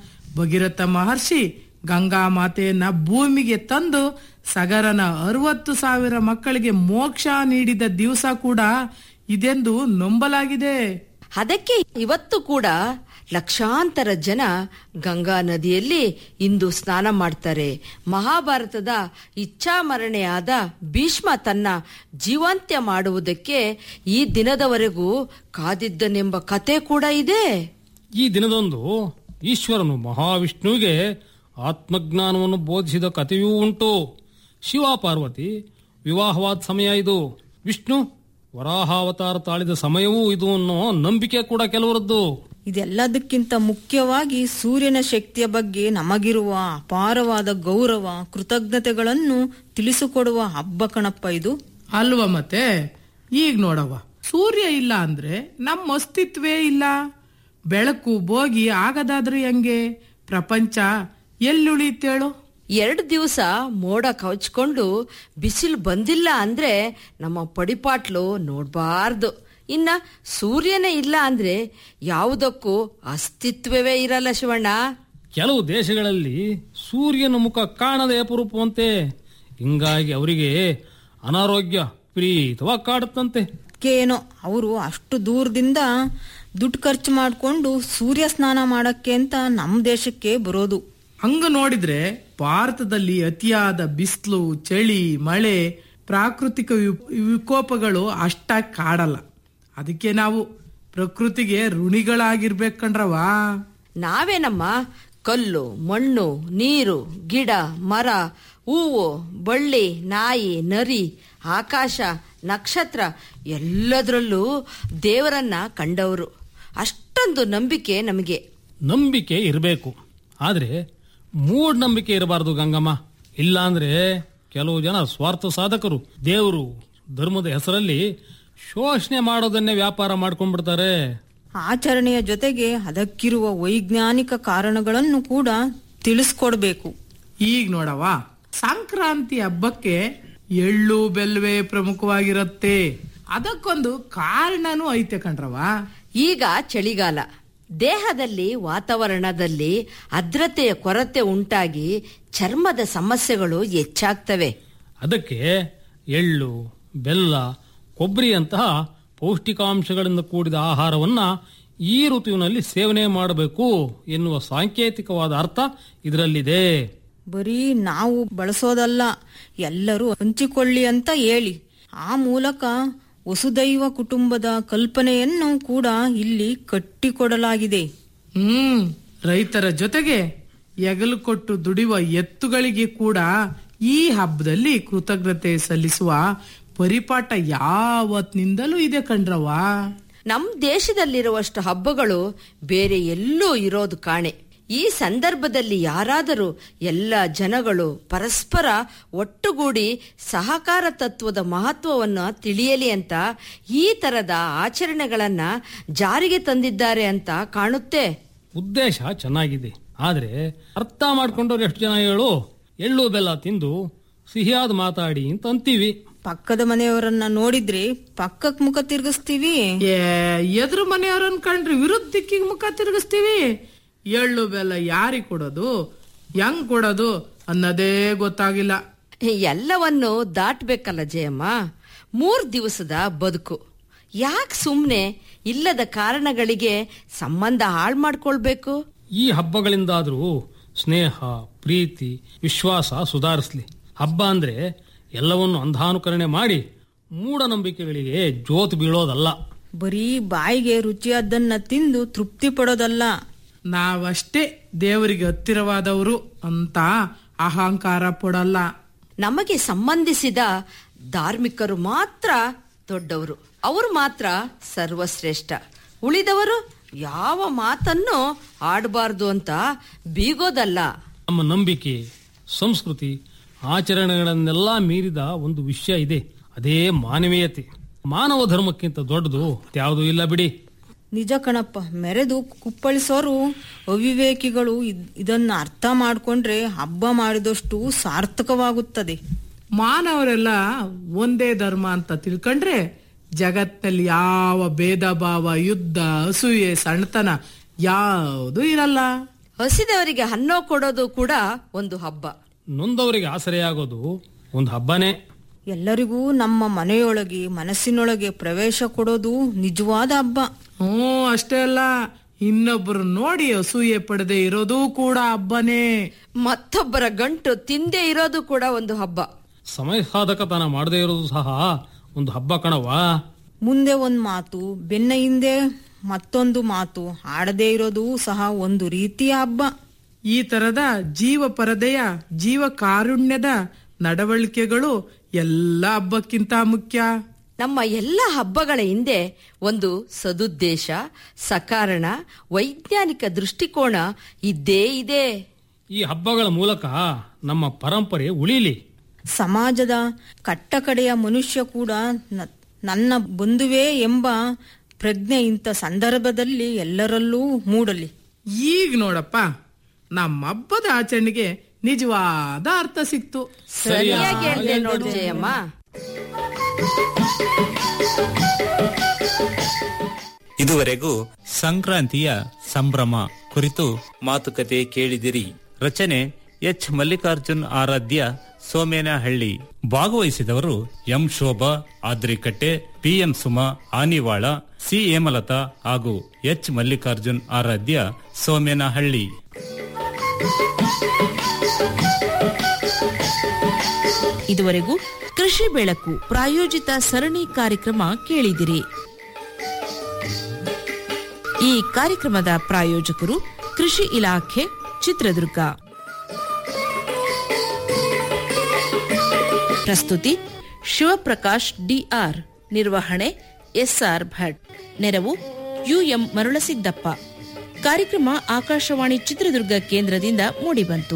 ಭಗೀರಥ ಮಹರ್ಷಿ ಗಂಗಾ ಮಾತೆಯನ್ನ ಭೂಮಿಗೆ ತಂದು ಸಗರನ ಅರವತ್ತು ಸಾವಿರ ಮಕ್ಕಳಿಗೆ ಮೋಕ್ಷ ನೀಡಿದ ದಿವಸ ಕೂಡ ಇದೆಂದು ನಂಬಲಾಗಿದೆ ಅದಕ್ಕೆ ಇವತ್ತು ಕೂಡ ಲಕ್ಷಾಂತರ ಜನ ಗಂಗಾ ನದಿಯಲ್ಲಿ ಇಂದು ಸ್ನಾನ ಮಾಡ್ತಾರೆ ಮಹಾಭಾರತದ ಇಚ್ಛಾಮರಣೆಯಾದ ಭೀಷ್ಮ ತನ್ನ ಜೀವಾಂತ್ಯ ಮಾಡುವುದಕ್ಕೆ ಈ ದಿನದವರೆಗೂ ಕಾದಿದ್ದನೆಂಬ ಕತೆ ಕೂಡ ಇದೆ ಈ ದಿನದಂದು ಈಶ್ವರನು ಮಹಾವಿಷ್ಣುವಿಗೆ ಆತ್ಮಜ್ಞಾನವನ್ನು ಬೋಧಿಸಿದ ಕಥೆಯೂ ಉಂಟು ಶಿವ ಪಾರ್ವತಿ ವಿವಾಹವಾದ ಸಮಯ ಇದು ವಿಷ್ಣು ವರಾಹಾವತಾರ ತಾಳಿದ ಸಮಯವೂ ಇದು ಅನ್ನೋ ನಂಬಿಕೆ ಕೂಡ ಕೆಲವರದ್ದು ಇದೆಲ್ಲದಕ್ಕಿಂತ ಮುಖ್ಯವಾಗಿ ಸೂರ್ಯನ ಶಕ್ತಿಯ ಬಗ್ಗೆ ನಮಗಿರುವ ಅಪಾರವಾದ ಗೌರವ ಕೃತಜ್ಞತೆಗಳನ್ನು ತಿಳಿಸಿಕೊಡುವ ಹಬ್ಬ ಕಣಪ್ಪ ಇದು ಅಲ್ವ ಮತ್ತೆ ಈಗ ನೋಡವ್ವ ಸೂರ್ಯ ಇಲ್ಲ ಅಂದ್ರೆ ನಮ್ಮ ಅಸ್ತಿತ್ವೇ ಇಲ್ಲ ಬೆಳಕು ಬೋಗಿ ಆಗದಾದ್ರೆ ಹೆಂಗೆ ಪ್ರಪಂಚ ಎಲ್ಲುಳಿತೇಳು ಎರಡು ದಿವಸ ಮೋಡ ಕವಚ್ಕೊಂಡು ಬಿಸಿಲು ಬಂದಿಲ್ಲ ಅಂದ್ರೆ ನಮ್ಮ ಪಡಿಪಾಟ್ಲು ನೋಡ್ಬಾರ್ದು ಇನ್ನ ಸೂರ್ಯನೇ ಇಲ್ಲ ಅಂದ್ರೆ ಯಾವುದಕ್ಕೂ ಅಸ್ತಿತ್ವವೇ ಇರಲ್ಲ ಶಿವಣ್ಣ ಕೆಲವು ದೇಶಗಳಲ್ಲಿ ಸೂರ್ಯನ ಮುಖ ಕಾಣದೆ ಅಪರೂಪವಂತೆ ಹಿಂಗಾಗಿ ಅವರಿಗೆ ಅನಾರೋಗ್ಯ ವಿಪರೀತವಾಗಿ ಕಾಡುತ್ತಂತೆ ಏನೋ ಅವರು ಅಷ್ಟು ದೂರದಿಂದ ದುಡ್ಡು ಖರ್ಚು ಮಾಡಿಕೊಂಡು ಸೂರ್ಯ ಸ್ನಾನ ಮಾಡಕ್ಕೆ ಅಂತ ನಮ್ಮ ದೇಶಕ್ಕೆ ಬರೋದು ಹಂಗ ನೋಡಿದ್ರೆ ಭಾರತದಲ್ಲಿ ಅತಿಯಾದ ಬಿಸಿಲು ಚಳಿ ಮಳೆ ಪ್ರಾಕೃತಿಕ ವಿ- ವಿಕೋಪಗಳು ಅಷ್ಟಾಗಿ ಕಾಡಲ್ಲ ಅದಕ್ಕೆ ನಾವು ಪ್ರಕೃತಿಗೆ ಋಣಿಗಳಾಗಿರ್ಬೇಕು ಕಣ್ರವಾ ನಾವೇನಮ್ಮ ಕಲ್ಲು ಮಣ್ಣು ನೀರು ಗಿಡ ಮರ ಹೂವು ಬಳ್ಳಿ ನಾಯಿ ನರಿ ಆಕಾಶ ನಕ್ಷತ್ರ ಎಲ್ಲದರಲ್ಲೂ ದೇವರನ್ನ ಕಂಡವರು ಅಷ್ಟೊಂದು ನಂಬಿಕೆ ನಮಗೆ ನಂಬಿಕೆ ಇರಬೇಕು ಆದ್ರೆ ಮೂಢನಂಬಿಕೆ ಇರಬಾರದು ಗಂಗಮ್ಮ ಇಲ್ಲಾಂದ್ರೆ ಕೆಲವು ಜನ ಸ್ವಾರ್ಥ ಸಾಧಕರು ದೇವರು ಧರ್ಮದ ಹೆಸರಲ್ಲಿ ಶೋಷಣೆ ಮಾಡೋದನ್ನೇ ವ್ಯಾಪಾರ ಮಾಡ್ಕೊಂಡ್ಬಿಡ್ತಾರೆ ಆಚರಣೆಯ ಜೊತೆಗೆ ಅದಕ್ಕಿರುವ ವೈಜ್ಞಾನಿಕ ಕಾರಣಗಳನ್ನು ಕೂಡ ತಿಳಿಸ್ಕೊಡ್ಬೇಕು ಈಗ ನೋಡವ ಸಂಕ್ರಾಂತಿ ಹಬ್ಬಕ್ಕೆ ಎಳ್ಳು ಬೆಲ್ಲವೇ ಪ್ರಮುಖವಾಗಿರುತ್ತೆ ಅದಕ್ಕೊಂದು ಕಾರಣನೂ ಐತೆ ಕಣ್ರವಾ ಈಗ ಚಳಿಗಾಲ ದೇಹದಲ್ಲಿ ವಾತಾವರಣದಲ್ಲಿ ಆರ್ದ್ರತೆಯ ಕೊರತೆ ಉಂಟಾಗಿ ಚರ್ಮದ ಸಮಸ್ಯೆಗಳು ಹೆಚ್ಚಾಗ್ತವೆ ಅದಕ್ಕೆ ಎಳ್ಳು ಬೆಲ್ಲ ಕೊಬ್ಬರಿಯಂತಹ ಪೌಷ್ಟಿಕಾಂಶಗಳಿಂದ ಕೂಡಿದ ಆಹಾರವನ್ನ ಈ ಋತುವಿನಲ್ಲಿ ಸೇವನೆ ಮಾಡಬೇಕು ಎನ್ನುವ ಸಾಂಕೇತಿಕವಾದ ಅರ್ಥ ಇದರಲ್ಲಿದೆ ಬರೀ ನಾವು ಬಳಸೋದಲ್ಲ ಎಲ್ಲರೂ ಹಂಚಿಕೊಳ್ಳಿ ಅಂತ ಹೇಳಿ ಆ ಮೂಲಕ ವಸುದೈವ ಕುಟುಂಬದ ಕಲ್ಪನೆಯನ್ನು ಕೂಡ ಇಲ್ಲಿ ಕಟ್ಟಿಕೊಡಲಾಗಿದೆ ಹ್ಮ್ ರೈತರ ಜೊತೆಗೆ ಎಗಲು ಕೊಟ್ಟು ದುಡಿಯುವ ಎತ್ತುಗಳಿಗೆ ಕೂಡ ಈ ಹಬ್ಬದಲ್ಲಿ ಕೃತಜ್ಞತೆ ಸಲ್ಲಿಸುವ ಪರಿಪಾಠ ಯಾವತ್ತಿನಿಂದಲೂ ಇದೆ ಕಣ್ರವಾ ನಮ್ ದೇಶದಲ್ಲಿರುವಷ್ಟು ಹಬ್ಬಗಳು ಬೇರೆ ಎಲ್ಲೂ ಇರೋದು ಕಾಣೆ ಈ ಸಂದರ್ಭದಲ್ಲಿ ಯಾರಾದರೂ ಎಲ್ಲ ಜನಗಳು ಪರಸ್ಪರ ಒಟ್ಟುಗೂಡಿ ಸಹಕಾರ ತತ್ವದ ಮಹತ್ವವನ್ನು ತಿಳಿಯಲಿ ಅಂತ ಈ ತರದ ಆಚರಣೆಗಳನ್ನ ಜಾರಿಗೆ ತಂದಿದ್ದಾರೆ ಅಂತ ಕಾಣುತ್ತೆ ಉದ್ದೇಶ ಚೆನ್ನಾಗಿದೆ ಆದ್ರೆ ಅರ್ಥ ಮಾಡ್ಕೊಂಡವ್ರು ಎಷ್ಟು ಜನ ಹೇಳು ಎಳ್ಳು ಬೆಲ್ಲ ತಿಂದು ಸಿಹಿಯಾದ ಮಾತಾಡಿ ಅಂತ ಅಂತೀವಿ ಪಕ್ಕದ ಮನೆಯವರನ್ನ ನೋಡಿದ್ರೆ ಪಕ್ಕಕ್ ಮುಖ ತಿರುಗಿಸ್ತೀವಿ ಏ ಎದುರು ಮನೆಯವ್ರನ್ ಕಂಡ್ರಿ ವಿರುದ್ಧ ದಿಕ್ಕಿಗೆ ಮುಖ ತಿರುಗಿಸ್ತೀವಿ ಎಳ್ಳು ಬೆಲ್ಲ ಯಾರಿಗ್ ಕೊಡೋದು ಹೆಂಗ್ ಕೊಡೋದು ಅನ್ನೋದೇ ಗೊತ್ತಾಗಿಲ್ಲ ಎಲ್ಲವನ್ನು ದಾಟ್ಬೇಕಲ್ಲ ಜಯಮ್ಮ ಮೂರ್ ದಿವಸದ ಬದುಕು ಯಾಕೆ ಸುಮ್ನೆ ಇಲ್ಲದ ಕಾರಣಗಳಿಗೆ ಸಂಬಂಧ ಹಾಳು ಮಾಡ್ಕೊಳ್ಬೇಕು ಈ ಹಬ್ಬಗಳಿಂದಾದ್ರೂ ಸ್ನೇಹ ಪ್ರೀತಿ ವಿಶ್ವಾಸ ಸುಧಾರಿಸ್ಲಿ ಹಬ್ಬ ಅಂದ್ರೆ ಎಲ್ಲವನ್ನು ಅಂಧಾನುಕರಣೆ ಮಾಡಿ ಮೂಢನಂಬಿಕೆಗಳಿಗೆ ಜೋತ್ ಬೀಳೋದಲ್ಲ ಬರೀ ಬಾಯಿಗೆ ರುಚಿಯಾದ್ದನ್ನ ತಿಂದು ತೃಪ್ತಿ ಪಡೋದಲ್ಲ ನಾವಷ್ಟೇ ದೇವರಿಗೆ ಹತ್ತಿರವಾದವರು ಅಂತ ಅಹಂಕಾರ ಪಡಲ್ಲ ನಮಗೆ ಸಂಬಂಧಿಸಿದ ಧಾರ್ಮಿಕರು ಮಾತ್ರ ದೊಡ್ಡವರು ಅವರು ಮಾತ್ರ ಸರ್ವಶ್ರೇಷ್ಠ ಉಳಿದವರು ಯಾವ ಮಾತನ್ನು ಆಡಬಾರ್ದು ಅಂತ ಬೀಗೋದಲ್ಲ ನಮ್ಮ ನಂಬಿಕೆ ಸಂಸ್ಕೃತಿ ಆಚರಣೆಗಳನ್ನೆಲ್ಲ ಮೀರಿದ ಒಂದು ವಿಷಯ ಇದೆ ಅದೇ ಮಾನವೀಯತೆ ಮಾನವ ಧರ್ಮಕ್ಕಿಂತ ದೊಡ್ಡದು ಯಾವುದೂ ಇಲ್ಲ ಬಿಡಿ ನಿಜ ಕಣಪ್ಪ ಮೆರೆದು ಕುಪ್ಪಳಿಸೋರು ಅವಿವೇಕಿಗಳು ಇದ್- ಇದನ್ನ ಅರ್ಥ ಮಾಡ್ಕೊಂಡ್ರೆ ಹಬ್ಬ ಮಾಡಿದಷ್ಟು ಸಾರ್ಥಕವಾಗುತ್ತದೆ ಮಾನವರೆಲ್ಲ ಒಂದೇ ಧರ್ಮ ಅಂತ ತಿಳ್ಕೊಂಡ್ರೆ ಜಗತ್ನಲ್ಲಿ ಯಾವ ಭೇದ ಭಾವ ಯುದ್ಧ ಅಸೂಯೆ ಸಣ್ಣತನ ಯಾವುದು ಇರಲ್ಲ ಹಸಿದವರಿಗೆ ಹಣ್ಣು ಕೊಡೋದು ಕೂಡ ಒಂದು ಹಬ್ಬ ನೊಂದವರಿಗೆ ಆಸರೆಯಾಗೋದು ಒಂದು ಹಬ್ಬನೇ ಎಲ್ಲರಿಗೂ ನಮ್ಮ ಮನೆಯೊಳಗೆ ಮನಸ್ಸಿನೊಳಗೆ ಪ್ರವೇಶ ಕೊಡೋದು ನಿಜವಾದ ಹಬ್ಬ ಹ್ಞೂ ಅಷ್ಟೇ ಅಲ್ಲ ಇನ್ನೊಬ್ಬರು ನೋಡಿ ಅಸೂಯೆ ಪಡೆದೇ ಇರೋದು ಕೂಡ ಹಬ್ಬನೇ ಮತ್ತೊಬ್ಬರ ಗಂಟು ತಿಂದೇ ಇರೋದು ಕೂಡ ಒಂದು ಹಬ್ಬ ಸಮಯ ಸಾಧಕತನ ಮಾಡದೇ ಇರೋದು ಸಹ ಒಂದು ಹಬ್ಬ ಕಣವಾ ಮುಂದೆ ಒಂದ್ ಮಾತು ಬೆನ್ನ ಹಿಂದೆ ಮತ್ತೊಂದು ಮಾತು ಆಡದೇ ಇರೋದು ಸಹ ಒಂದು ರೀತಿಯ ಹಬ್ಬ ಈ ತರದ ಜೀವ ಪರದೆಯ ಜೀವ ಕಾರುಣ್ಯದ ನಡವಳಿಕೆಗಳು ಎಲ್ಲ ಹಬ್ಬಕ್ಕಿಂತ ಮುಖ್ಯ ನಮ್ಮ ಎಲ್ಲ ಹಬ್ಬಗಳ ಹಿಂದೆ ಒಂದು ಸದುದ್ದೇಶ ಸಕಾರಣ ವೈಜ್ಞಾನಿಕ ದೃಷ್ಟಿಕೋನ ಇದ್ದೇ ಇದೆ ಈ ಹಬ್ಬಗಳ ಮೂಲಕ ನಮ್ಮ ಪರಂಪರೆ ಉಳಿಲಿ ಸಮಾಜದ ಕಟ್ಟಕಡೆಯ ಮನುಷ್ಯ ಕೂಡ ನ- ನನ್ನ ಬಂಧುವೇ ಎಂಬ ಪ್ರಜ್ಞೆ ಇಂಥ ಸಂದರ್ಭದಲ್ಲಿ ಎಲ್ಲರಲ್ಲೂ ಮೂಡಲಿ ಈಗ ನೋಡಪ್ಪ ನಮ್ಮ ಹಬ್ಬದ ಆಚರಣೆಗೆ ನಿಜವಾದ ಅರ್ಥ ಸಿಕ್ತು ಸರಿಯಾಗಿ ಹೇಳ್ದೆ ನೋಡು ಜಯಮ್ಮ ಇದುವರೆಗೂ ಸಂಕ್ರಾಂತಿಯ ಸಂಭ್ರಮ ಕುರಿತು ಮಾತುಕತೆ ಕೇಳಿದಿರಿ ರಚನೆ ಎಚ್ ಮಲ್ಲಿಕಾರ್ಜುನ್ ಆರಾಧ್ಯ ಸೋಮೇನಹಳ್ಳಿ ಭಾಗವಹಿಸಿದವರು M Shobha Adrikatte PM Suma Anivala C Hemalatha ಹಾಗೂ ಎಚ್ ಮಲ್ಲಿಕಾರ್ಜುನ್ ಆರಾಧ್ಯ ಸೋಮೇನಹಳ್ಳಿ ಇದುವರೆಗೂ ಕೃಷಿ ಬೆಳಕು ಪ್ರಾಯೋಜಿತ ಸರಣಿ ಕಾರ್ಯಕ್ರಮ ಕೇಳಿದಿರಿ ಈ ಕಾರ್ಯಕ್ರಮದ ಪ್ರಾಯೋಜಕರು ಕೃಷಿ ಇಲಾಖೆ ಚಿತ್ರದುರ್ಗ ಪ್ರಸ್ತುತಿ ಶಿವಪ್ರಕಾಶ್ ಡಿಆರ್ ನಿರ್ವಹಣೆ ಎಸ್ಆರ್ ಭಟ್ ನೆರವು ಯುಎಂ ಮರುಳಸಿದ್ದಪ್ಪ ಕಾರ್ಯಕ್ರಮ ಆಕಾಶವಾಣಿ ಚಿತ್ರದುರ್ಗ ಕೇಂದ್ರದಿಂದ ಮೂಡಿಬಂತು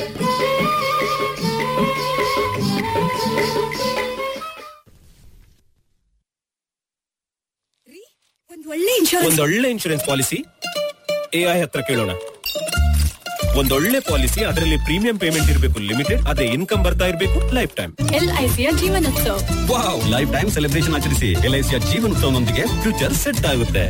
ಒಂದೊಳ್ಳೆ ಇನ್ಶೂರೆನ್ಸ್ ಪಾಲಿಸಿ ಎಐ ಹತ್ರ ಕೇಳೋಣ ಒಂದೊಳ್ಳೆ ಪಾಲಿಸಿ ಅದರಲ್ಲಿ ಪ್ರೀಮಿಯಂ ಪೇಮೆಂಟ್ ಇರಬೇಕು ಲಿಮಿಟೆಡ್ ಅದೇ ಇನ್ಕಮ್ ಬರ್ತಾ ಇರಬೇಕು ಲೈಫ್ ಟೈಮ್ ಎಲ್ಐಸಿಯ Jeevanotsav wow life time celebration ಆಚರಿಸಿ ಎಲ್ಐಸಿಯ ಜೀವನೋತ್ಸವನೊಂದಿಗೆ ಫ್ಯೂಚರ್ ಸೆಟ್ ಆಗುತ್ತೆ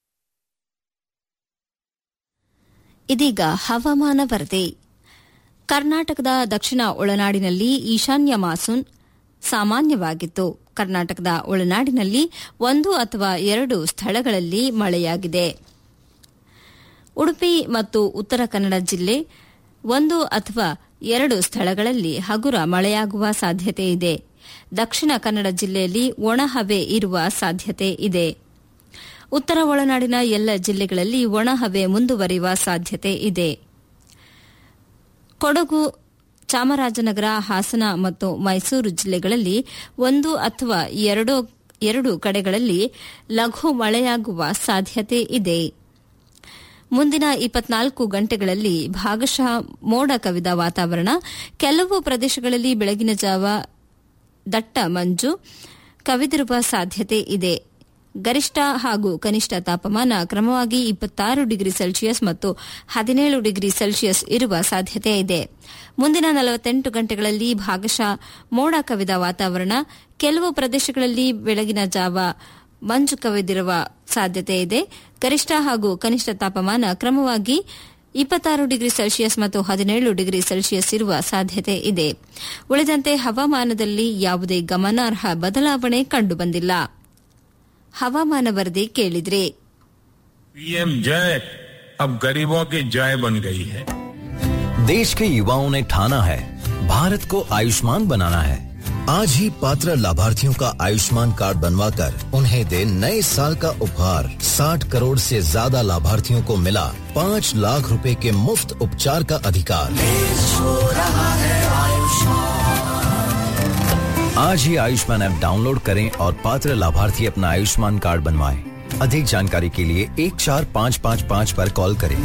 ಇದೀಗ ಹವಾಮಾನ ವರದಿ ಕರ್ನಾಟಕದ ದಕ್ಷಿಣ ಒಳನಾಡಿನಲ್ಲಿ ಈಶಾನ್ಯ ಮಾನ್ಸೂನ್ ಸಾಮಾನ್ಯವಾಗಿತ್ತು ಕರ್ನಾಟಕದ ಒಳನಾಡಿನಲ್ಲಿ ಒಂದು ಅಥವಾ ಎರಡು ಸ್ಥಳಗಳಲ್ಲಿ ಮಳೆಯಾಗಿದೆ ಉಡುಪಿ ಮತ್ತು ಉತ್ತರ ಕನ್ನಡ ಜಿಲ್ಲೆ ಒಂದು ಅಥವಾ ಎರಡು ಸ್ಥಳಗಳಲ್ಲಿ ಹಗುರ ಮಳೆಯಾಗುವ ಸಾಧ್ಯತೆ ಇದೆ ದಕ್ಷಿಣ ಕನ್ನಡ ಜಿಲ್ಲೆಯಲ್ಲಿ ಒಣಹವೆ ಇರುವ ಸಾಧ್ಯತೆ ಇದೆ ಉತ್ತರ ಒಳನಾಡಿನ ಎಲ್ಲ ಜಿಲ್ಲೆಗಳಲ್ಲಿ ಒಣಹವೆ ಮುಂದುವರಿಯುವ ಸಾಧ್ಯತೆ ಇದೆ ಕೊಡಗು ಚಾಮರಾಜನಗರ ಹಾಸನ ಮತ್ತು ಮೈಸೂರು ಜಿಲ್ಲೆಗಳಲ್ಲಿ ಒಂದು ಅಥವಾ ಎರಡು ಎರಡು ಕಡೆಗಳಲ್ಲಿ ಲಘು ಮಳೆಯಾಗುವ ಸಾಧ್ಯತೆ ಇದೆ ಮುಂದಿನ ಇಪ್ಪತ್ನಾಲ್ಕು ಗಂಟೆಗಳಲ್ಲಿ ಭಾಗಶಃ ಮೋಡ ಕವಿದ ವಾತಾವರಣ ಕೆಲವು ಪ್ರದೇಶಗಳಲ್ಲಿ ಬೆಳಗಿನ ಜಾವ ದಟ್ಟ ಮಂಜು ಕವಿದಿರುವ ಸಾಧ್ಯತೆ ಇದೆ ಗರಿಷ್ಠ ಹಾಗೂ ಕನಿಷ್ಠ ತಾಪಮಾನ ಕ್ರಮವಾಗಿ ಇಪ್ಪತ್ತಾರು ಡಿಗ್ರಿ ಸೆಲ್ಸಿಯಸ್ ಮತ್ತು ಹದಿನೇಳು ಡಿಗ್ರಿ ಸೆಲ್ಸಿಯಸ್ ಇರುವ ಸಾಧ್ಯತೆ ಇದೆ ಮುಂದಿನ ನಲವತ್ತೆಂಟು ಗಂಟೆಗಳಲ್ಲಿ ಭಾಗಶಃ ಮೋಡ ಕವಿದ ವಾತಾವರಣ ಕೆಲವು ಪ್ರದೇಶಗಳಲ್ಲಿ ಬೆಳಗಿನ ಜಾವ ಮಂಜು ಕವಿದಿರುವ ಸಾಧ್ಯತೆ ಇದೆ ಗರಿಷ್ಠ ಹಾಗೂ ಕನಿಷ್ಠ ತಾಪಮಾನ ಕ್ರಮವಾಗಿ ಇಪ್ಪತ್ತಾರು ಡಿಗ್ರಿ ಸೆಲ್ಸಿಯಸ್ ಮತ್ತು ಹದಿನೇಳು ಡಿಗ್ರಿ ಸೆಲ್ಸಿಯಸ್ ಇರುವ ಸಾಧ್ಯತೆ ಇದೆ ಉಳಿದಂತೆ ಹವಾಮಾನದಲ್ಲಿ ಯಾವುದೇ ಗಮನಾರ್ಹ ಬದಲಾವಣೆ ಕಂಡುಬಂದಿಲ್ಲ ಹವಾಮಾನ ವರದಿ ಕೇಳಿದ್ರಿ पीएम जय अब गरीबों की जय बन गई है देश के युवाओं ने ठाना है भारत को आयुष्मान बनाना है आज ही पात्र लाभार्थियों का आयुष्मान कार्ड बनवाकर उन्हें दे नए साल का उपहार 60 करोड़ से ज्यादा लाभार्थियों को मिला 5 लाख रुपए के मुफ्त उपचार का अधिकार आज ही आयुष्मान ऐप डाउनलोड करें और पात्र लाभार्थी अपना आयुष्मान कार्ड बनवाएं। अधिक जानकारी के लिए एक चार पाँच पाँच पाँच पर कॉल करें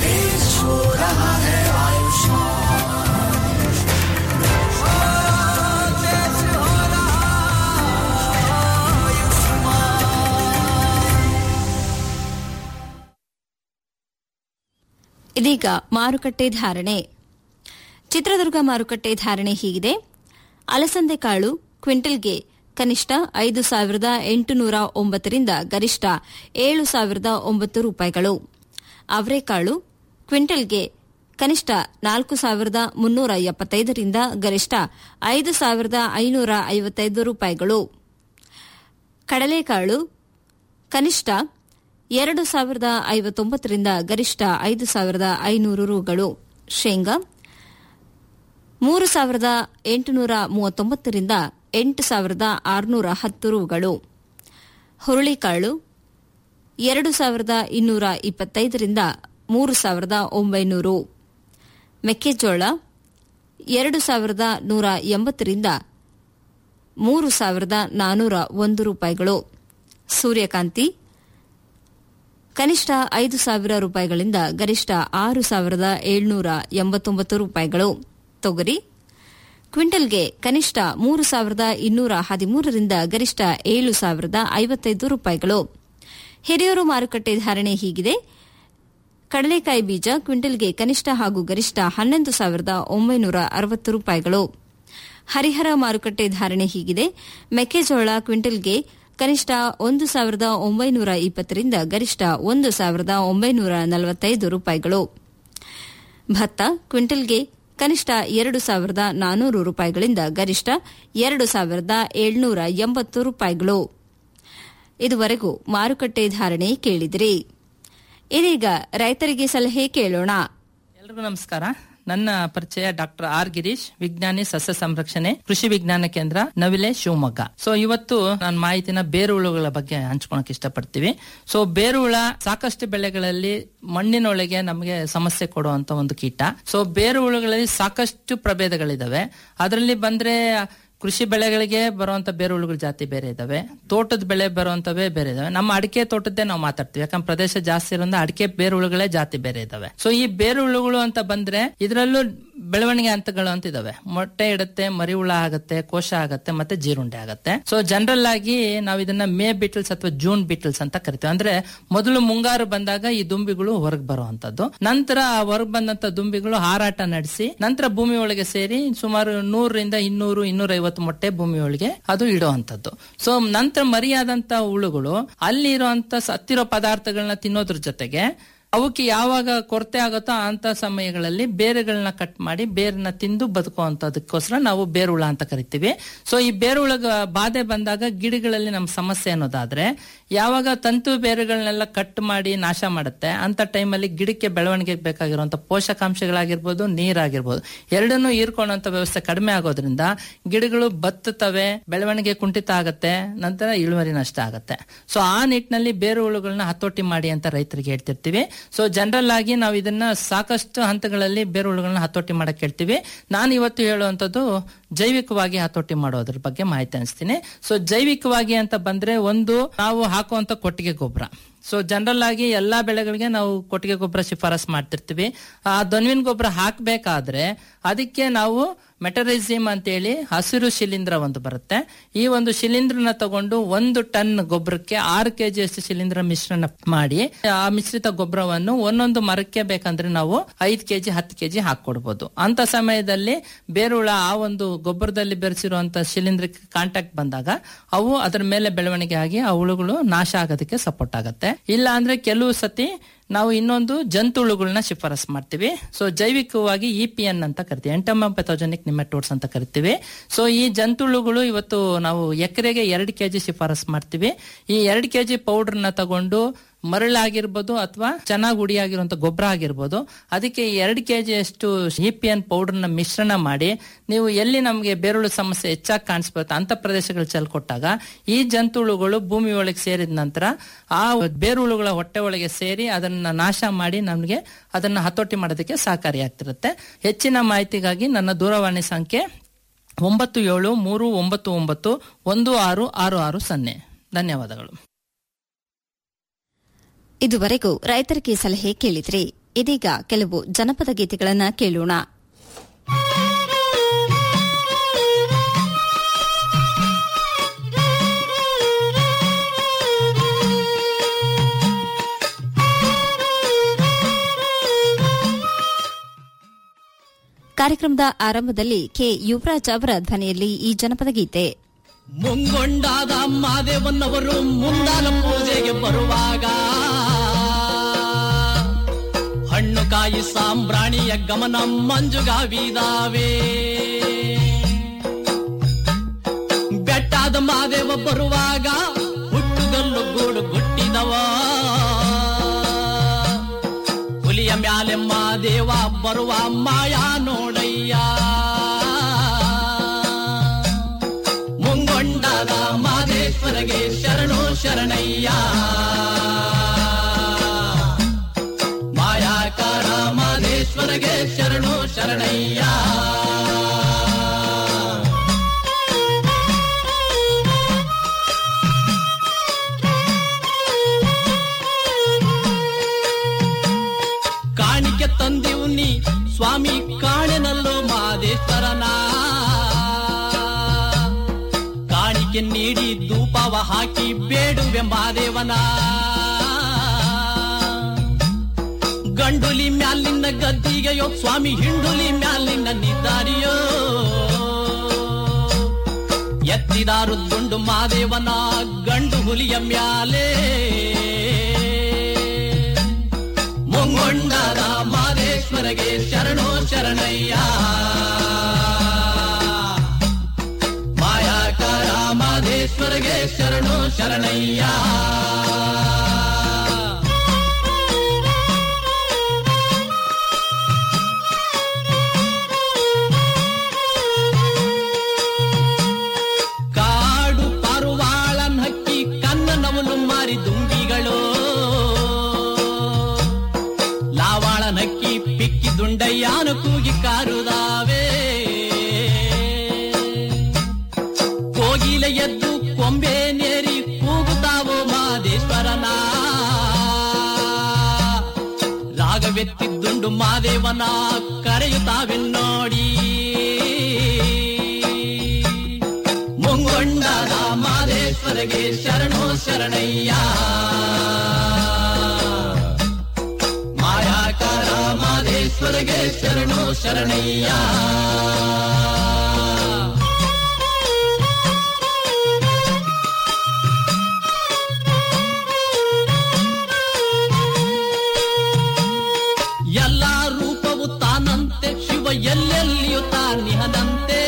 ಇದೀಗ ಮಾರುಕಟ್ಟೆ ಧಾರಣೆ ಚಿತ್ರದುರ್ಗ ಮಾರುಕಟ್ಟೆ ಧಾರಣೆ ಹೀಗಿದೆ ಅಲಸಂದೆ ಕಾಳು ಕ್ವಿಂಟಲ್ಗೆ ಕನಿಷ್ಠ ಐದು ಸಾವಿರದ ಎಂಟುನೂರ ಒಂಬತ್ತರಿಂದ ಗರಿಷ್ಠ ಏಳು ಸಾವಿರದ ಒಂಬತ್ತು ರೂಪಾಯಿಗಳು ಅವರೆಕಾಳು ಕ್ವಿಂಟಲ್ಗೆ ಕನಿಷ್ಠ ನಾಲ್ಕು ಸಾವಿರದ ಮುನ್ನೂರ ಎಪ್ಪತ್ತೈದರಿಂದ ಗರಿಷ್ಠ ಐದು ಸಾವಿರದ ಐನೂರ ಐವತ್ತೈದು ರೂಪಾಯಿಗಳು ಕಡಲೆಕಾಳು ಕನಿಷ್ಠ ಎರಡು ಸಾವಿರದ ಐವತ್ತೊಂಬತ್ತರಿಂದ ಗರಿಷ್ಠ ಐದು ಸಾವಿರದ ಐನೂರು ರುಗಳು ಶೇಂಗಾ ಮೂರು ಸಾವಿರದ ಎಂಟುನೂರ ಮೂವತ್ತೊಂಬತ್ತರಿಂದ ಎಂಟು ಸಾವಿರದ ಆರುನೂರ ಹತ್ತು ರುಗಳು ಹುರುಳಿಕಾಳು ಎರಡು ಸಾವಿರದ ಇನ್ನೂರ ಇಪ್ಪತ್ತೈದರಿಂದ ಮೂರು ಸಾವಿರದ ಒಂಬೈನೂರು ಮೆಕ್ಕೆಜೋಳ ಎರಡು ಸಾವಿರದ ನೂರ ಎಂಬತ್ತರಿಂದ ಮೂರು ಸಾವಿರದ ನಾನೂರ ಒಂದು ರೂಪಾಯಿಗಳು ಸೂರ್ಯಕಾಂತಿ ಕನಿಷ್ಠ ಐದು ಸಾವಿರ ರೂಪಾಯಿಗಳಿಂದ ಗರಿಷ್ಠ ಆರು ಸಾವಿರದ ಏಳ್ನೂರ ಎಂಬತ್ತೊಂಬತ್ತು ರೂಪಾಯಿಗಳು ತೊಗರಿ ಕ್ವಿಂಟಲ್ಗೆ ಕನಿಷ್ಠ ಮೂರು ಸಾವಿರದ ಇನ್ನೂರ ಹದಿಮೂರರಿಂದ ಗರಿಷ್ಠ ಏಳು ಸಾವಿರದ ಐವತ್ತೈದು ರೂಪಾಯಿಗಳು ಹಿರಿಯೂರು ಮಾರುಕಟ್ಟೆ ಧಾರಣೆ ಹೀಗಿದೆ ಕಡಲೆಕಾಯಿ ಬೀಜ ಕ್ವಿಂಟಲ್ಗೆ ಕನಿಷ್ಠ ಹಾಗೂ ಗರಿಷ್ಠ ಹನ್ನೊಂದು ಸಾವಿರದ ಒಂಬೈನೂರ ಅರವತ್ತು ರೂಪಾಯಿಗಳು ಹರಿಹರ ಮಾರುಕಟ್ಟೆ ಧಾರಣೆ ಹೀಗಿದೆ ಮೆಕ್ಕೆಜೋಳ ಕ್ವಿಂಟಲ್ಗೆ ಕನಿಷ್ಠ ಒಂದು ಸಾವಿರದ ಒಂಬೈನೂರ ಇಪ್ಪತ್ತರಿಂದ ಗರಿಷ್ಠ ಒಂದು ಸಾವಿರದ ಒಂಬೈನೂರ ನಲವತ್ತೈದು ರೂಪಾಯಿಗಳು ಭತ್ತ ಕ್ವಿಂಟಲ್ಗೆ ಕನಿಷ್ಠ ಎರಡು ಸಾವಿರದ ನಾನೂರು ರೂಪಾಯಿಗಳಿಂದ ಗರಿಷ್ಠ ಎರಡು ಸಾವಿರದ ಏಳ್ನೂರ ಎಂಬತ್ತು ರೂಪಾಯಿಗಳು ಇದುವರೆಗೂ ಮಾರುಕಟ್ಟೆ ಧಾರಣೆ ಕೇಳಿದಿರಿ ಇದೀಗ ರೈತರಿಗೆ ಸಲಹೆ ಕೇಳೋಣ ಎಲ್ರಿಗೂ ನಮಸ್ಕಾರ ನನ್ನ ಪರಿಚಯ ಡಾಕ್ಟರ್ ಆರ್ ಗಿರೀಶ್ ವಿಜ್ಞಾನಿ ಸಸ್ಯ ಸಂರಕ್ಷಣೆ ಕೃಷಿ ವಿಜ್ಞಾನ ಕೇಂದ್ರ ನವಿಲೆ ಶಿವಮೊಗ್ಗ ಸೊ ಇವತ್ತು ನಾನು ಮಾಹಿತಿನ ಬೇರುಹುಳುಗಳ ಬಗ್ಗೆ ಹಂಚ್ಕೊಳಕ್ ಇಷ್ಟಪಡ್ತೀವಿ ಸೊ ಬೇರುಹುಳ ಸಾಕಷ್ಟು ಬೆಳೆಗಳಲ್ಲಿ ಮಣ್ಣಿನೊಳಗೆ ನಮಗೆ ಸಮಸ್ಯೆ ಕೊಡುವಂತ ಒಂದು ಕೀಟ ಸೊ ಬೇರುಹುಳುಗಳಲ್ಲಿ ಸಾಕಷ್ಟು ಪ್ರಭೇದಗಳಿದಾವೆ ಅದರಲ್ಲಿ ಬಂದ್ರೆ ಕೃಷಿ ಬೆಳೆಗಳಿಗೆ ಬರುವಂತ ಬೇರುಹುಳುಗಳ ಜಾತಿ ಬೇರೆ ಇದಾವೆ ತೋಟದ ಬೆಳೆ ಬರುವಂತವೇ ಬೇರೆ ಇದಾವೆ ನಮ್ಮ ಅಡಿಕೆ ತೋಟದ್ದೇ ನಾವು ಮಾತಾಡ್ತೀವಿ ಯಾಕಂದ್ರೆ ಪ್ರದೇಶ ಜಾಸ್ತಿ ಇರೋದ್ರಿಂದ ಅಡಿಕೆ ಬೇರುಹುಳುಗಳೇ ಜಾತಿ ಬೇರೆ ಇದಾವೆ ಸೊ ಈ ಬೇರುಹುಳುಗಳು ಅಂತ ಬಂದ್ರೆ ಇದರಲ್ಲೂ ಬೆಳವಣಿಗೆ ಹಂತಗಳು ಅಂತ ಇದಾವೆ ಮೊಟ್ಟೆ ಇಡುತ್ತೆ ಮರಿ ಹುಳ ಆಗತ್ತೆ ಕೋಶ ಆಗತ್ತೆ ಮತ್ತೆ ಜೀರುಂಡೆ ಆಗತ್ತೆ ಸೊ ಜನರಲ್ ಆಗಿ ನಾವು ಇದನ್ನ ಮೇ ಬಿಟಲ್ಸ್ ಅಥವಾ ಜೂನ್ ಬಿಟಲ್ಸ್ ಅಂತ ಕರಿತೀವಿ ಅಂದ್ರೆ ಮೊದಲು ಮುಂಗಾರು ಬಂದಾಗ ಈ ದುಂಬಿಗಳು ಹೊರಗೆ ಬರುವಂತದ್ದು ನಂತರ ಹೊರಗೆ ಬಂದಂತ ದುಂಬಿಗಳು ಹಾರಾಟ ನಡೆಸಿ ನಂತರ ಭೂಮಿ ಒಳಗೆ ಸೇರಿ ಸುಮಾರು ನೂರರಿಂದ ಇನ್ನೂರು ಇನ್ನೂರ ಐವತ್ತು ಮೊಟ್ಟೆ ಭೂಮಿ ಒಳಗೆ ಅದು ಇಡುವಂತದ್ದು ಸೊ ನಂತರ ಮರಿಯಾದಂತ ಹುಳುಗಳು ಅಲ್ಲಿ ಇರುವಂತ ಸತ್ತಿರೋ ಪದಾರ್ಥಗಳನ್ನ ತಿನ್ನೋದ್ರ ಜೊತೆಗೆ ಅವಕ್ಕೆ ಯಾವಾಗ ಕೊರತೆ ಆಗುತ್ತೋ ಅಂತ ಸಮಯಗಳಲ್ಲಿ ಬೇರುಗಳನ್ನ ಕಟ್ ಮಾಡಿ ಬೇರನ್ನ ತಿಂದು ಬದುಕುವಂತದಕ್ಕೋಸ್ಕರ ನಾವು ಬೇರುಹುಳ ಅಂತ ಕರಿತೀವಿ ಸೊ ಈ ಬೇರುಹುಳ ಬಾಧೆ ಬಂದಾಗ ಗಿಡಗಳಲ್ಲಿ ನಮ್ಮ ಸಮಸ್ಯೆ ಅನ್ನೋದಾದ್ರೆ ಯಾವಾಗ ತಂತು ಬೇರುಗಳನ್ನೆಲ್ಲ ಕಟ್ ಮಾಡಿ ನಾಶ ಮಾಡುತ್ತೆ ಅಂತ ಟೈಮಲ್ಲಿ ಗಿಡಕ್ಕೆ ಬೆಳವಣಿಗೆಗೆ ಬೇಕಾಗಿರುವಂತ ಪೋಷಕಾಂಶಗಳಾಗಿರ್ಬೋದು ನೀರಾಗಿರ್ಬೋದು ಎರಡನ್ನೂ ಹೀರ್ಕೊಳ್ಳುವಂತ ವ್ಯವಸ್ಥೆ ಕಡಿಮೆ ಆಗೋದ್ರಿಂದ ಗಿಡಗಳು ಬತ್ತುತ್ತವೆ ಬೆಳವಣಿಗೆ ಕುಂಠಿತ ಆಗತ್ತೆ ನಂತರ ಇಳುವರಿ ನಷ್ಟ ಆಗತ್ತೆ ಸೊ ಆ ನಿಟ್ಟಿನಲ್ಲಿ ಬೇರು ಹುಳುಗಳನ್ನ ಹತೋಟಿ ಮಾಡಿ ಅಂತ ರೈತರಿಗೆ ಹೇಳ್ತಿರ್ತೀವಿ ಸೊ ಜನರಲ್ ಆಗಿ ನಾವು ಇದನ್ನ ಸಾಕಷ್ಟು ಹಂತಗಳಲ್ಲಿ ಬೇರು ಹುಳುಗಳನ್ನ ಹತೋಟಿ ಮಾಡಕ್ ಹೇಳ್ತೀವಿ ನಾನು ಇವತ್ತು ಹೇಳುವಂತದ್ದು ಜೈವಿಕವಾಗಿ ಹತೋಟಿ ಮಾಡೋದ್ರ ಬಗ್ಗೆ ಮಾಹಿತಿ ಅನಿಸ್ತೀನಿ ಸೊ ಜೈವಿಕವಾಗಿ ಅಂತ ಬಂದ್ರೆ ಒಂದು ನಾವು ಹಾಕುವಂತ ಕೊಟ್ಟಿಗೆ ಗೊಬ್ಬರ ಸೊ ಜನರಲ್ ಆಗಿ ಎಲ್ಲಾ ಬೆಳೆಗಳಿಗೆ ನಾವು ಕೊಟ್ಟಿಗೆ ಗೊಬ್ಬರ ಶಿಫಾರಸ್ ಮಾಡ್ತಿರ್ತೀವಿ ಆ ದೊನ್ವಿನ ಗೊಬ್ಬರ ಹಾಕ್ಬೇಕಾದ್ರೆ ಅದಕ್ಕೆ ನಾವು ಮೆಟರೈಸಿಮ್ ಅಂತೇಳಿ ಹಸಿರು ಶಿಲೀಂಧ್ರ ಒಂದು ಬರುತ್ತೆ ಈ ಒಂದು ಶಿಲೀಂಧ್ರನ ತಗೊಂಡು ಒಂದು ಟನ್ ಗೊಬ್ಬರಕ್ಕೆ ಆರು ಕೆಜಿ ಅಷ್ಟು ಶಿಲೀಂಧ್ರ ಮಿಶ್ರಣ ಮಾಡಿ ಆ ಮಿಶ್ರಿತ ಗೊಬ್ಬರವನ್ನು ಒಂದೊಂದು ಮರಕ್ಕೆ ಬೇಕಂದ್ರೆ ನಾವು ಐದು ಕೆಜಿ ಹತ್ತು ಕೆಜಿ ಹಾಕೊಡ್ಬೋದು ಅಂತ ಸಮಯದಲ್ಲಿ ಬೇರುಳ ಆ ಒಂದು ಗೊಬ್ಬರದಲ್ಲಿ ಬೆರೆಸಿರುವಂತ ಶಿಲೀಂಧ್ರಕ್ಕೆ ಕಾಂಟ್ಯಾಕ್ಟ್ ಬಂದಾಗ ಅವು ಅದರ ಮೇಲೆ ಬೆಳವಣಿಗೆ ಆಗಿ ಆ ಹುಳುಗಳು ನಾಶ ಆಗೋದಕ್ಕೆ ಸಪೋರ್ಟ್ ಆಗುತ್ತೆ ಇಲ್ಲ ಅಂದ್ರೆ ಕೆಲವು ಸತಿ ನಾವು ಇನ್ನೊಂದು ಜಂತುಳುಗಳನ್ನ ಶಿಫಾರಸ್ ಮಾಡ್ತೀವಿ ಸೊ ಜೈವಿಕವಾಗಿ ಇ ಪಿ ಎನ್ ಅಂತ ಕರಿತೀವಿ ಎಂಟಮ ಪೆಥೋಜೆನಿಕ್ ನಿಮೆಟೋಡ್ಸ್ ಅಂತ ಕರಿತೀವಿ ಸೊ ಈ ಜಂತುಳುಗಳು ಇವತ್ತು ನಾವು ಎಕರೆಗೆ ಎರಡು ಕೆಜಿ ಶಿಫಾರಸ್ ಮಾಡ್ತೀವಿ ಈ ಎರಡು ಕೆಜಿ ಪೌಡರ್ನ ತಗೊಂಡು ಮರಳಾಗಿರ್ಬೋದು ಅಥವಾ ಚೆನ್ನಾಗಿ ಹುಡಿಯಾಗಿರುವಂತ ಗೊಬ್ಬರ ಆಗಿರ್ಬೋದು ಅದಕ್ಕೆ ಎರಡು ಕೆಜಿ ಅಷ್ಟು ಇ ಪಿ ಎನ್ ಪೌಡರ್ನ ಮಿಶ್ರಣ ಮಾಡಿ ನೀವು ಎಲ್ಲಿ ನಮಗೆ ಬೇರುಳು ಸಮಸ್ಯೆ ಹೆಚ್ಚಾಗಿ ಕಾಣಿಸ್ಬರುತ್ತೆ ಅಂತ ಪ್ರದೇಶಗಳು ಚೆಲ್ಕೊಟ್ಟಾಗ ಈ ಜಂತುಳುಗಳು ಭೂಮಿ ಒಳಗೆ ಸೇರಿದ ನಂತರ ಆ ಬೇರುಳುಗಳ ಹೊಟ್ಟೆ ಒಳಗೆ ಸೇರಿ ಅದನ್ನ ನಾಶ ಮಾಡಿ ನಮಗೆ ಅದನ್ನ ಹತೋಟಿ ಮಾಡೋದಕ್ಕೆ ಸಹಕಾರಿಯಾಗ್ತಿರುತ್ತೆ ಹೆಚ್ಚಿನ ಮಾಹಿತಿಗಾಗಿ ನನ್ನ ದೂರವಾಣಿ ಸಂಖ್ಯೆ ಒಂಬತ್ತು ಏಳು ಮೂರು ಒಂಬತ್ತು ಒಂಬತ್ತು ಒಂದು ಆರು ಆರು ಆರು ಸೊನ್ನೆ ಧನ್ಯವಾದಗಳು ಇದುವರೆಗೂ ರೈತರಿಗೆ ಸಲಹೆ ಕೇಳಿದ್ರಿ ಇದೀಗ ಕೆಲವು ಜನಪದ ಗೀತೆಗಳನ್ನ ಕೇಳೋಣ ಕಾರ್ಯಕ್ರಮದ ಆರಂಭದಲ್ಲಿ ಕೆ ಯುವರಾಜ್ ಅವರ ಧ್ವನಿಯಲ್ಲಿ ಈ ಜನಪದ ಗೀತೆ ಮುಂಗೊಂಡಾದ ಮಾದೇವನ್ನವರು ಮುಂದಾದ ಪೂಜೆಗೆ ಬರುವಾಗ ಹಣ್ಣು ಕಾಯಿ ಸಾಂಬ್ರಾಣಿಯ ಗಮನ ಮಂಜುಗಾವಿದಾವೆ ಬೆಟ್ಟಾದ ಮಾದೇವ ಬರುವಾಗ ಹುಟ್ಟುಗಲ್ಲು ಗೂಡು ಗುಟ್ಟಿದವ ಹುಲಿಯ ಮ್ಯಾಲೆ ಮಾದೇವ ಬರುವ ಮಾಯಾ ನೋಡಯ್ಯ ಮುಂಗೊಂಡಾದ ಮಾದೇಶ್ವರಗೆ ಶರಣು ಶರಣಯ್ಯ ಮಾಯಾಕಾರ ಮಾದೇಶ್ವರಗೆ ಶರಣು ಶರಣಯ್ಯ ಕಾಣಿಕೆ ತಂದಿವು ನೀ ಸ್ವಾಮಿ ಕಾಣೆನಲ್ಲೋ ಮಾದೇಶ್ವರನ ಕಾಣಿಕೆ ನೀಡಿ ಧೂಪವ ಹಾಕಿ ಬೇಡುವೆ ಮಾದೇವನ ಗಂಡುಲಿ ಮ್ಯಾಲಿನ ಗದ್ದಿಗೆಯೋ ಸ್ವಾಮಿ ಹಿಂಡುಲಿ ಮ್ಯಾಲಿನ ನಿದ್ದಾರಿಯೋ ಎತ್ತಿದಾರು ದುಂಡು ಮಾದೇವನ ಗಂಡು ಹುಲಿಯ ಮ್ಯಾಲೆ ಮುಂಗೊಂಡರ ಮಾದೇಶ ಮಾದೇಶ್ವರಗೆ ಶರಣೋ ಶರಣಯ್ಯ ಮಾಯಾಕಾರ ಮಾದೇಶ್ವರಗೆ ಶರಣೋ ಶರಣಯ್ಯ ಕಾಡು ಪಾರುವಾಳನ್ ಹಕ್ಕಿ ಕನ್ನ ನವಲು ಮಾರಿ ದುಂಬಿಗಳು ಲಾವಾಳನ್ ಹಕ್ಕಿ ಪಿಕ್ಕಿ ದುಂಡಯ್ಯಾನು ಕೂಗಿ ಕಾರುದಾವೆ ಕೋಗಿಲ ಎದ್ದು ಕೊಂಬೆ ನೇರಿ ಕೂಗುತ್ತಾವೋ ಮಾದೇಶ್ವರನ ರಾಗವೆತ್ತಿದ್ದುಂಡು ಮಾದೇವನ ಕರೆಯುತ್ತಾವೆ ನೋಡಿ ಮುಂಗೊಂಡಾದ ಮಾದೇಶ್ವರಗೆ ಶರಣೋ ಶರಣಯ್ಯ ಮಾಯಾಕಾರ ಮಾದೇಶ್ವರಗೆ ಶರಣೋ ಶರಣಯ್ಯ ಎಲ್ಲ ರೂಪವು ತಾನಂತೆ ಶಿವ ಎಲ್ಲೆಲ್ಲಿಯೂ ತಾನಿಹದಂತೆ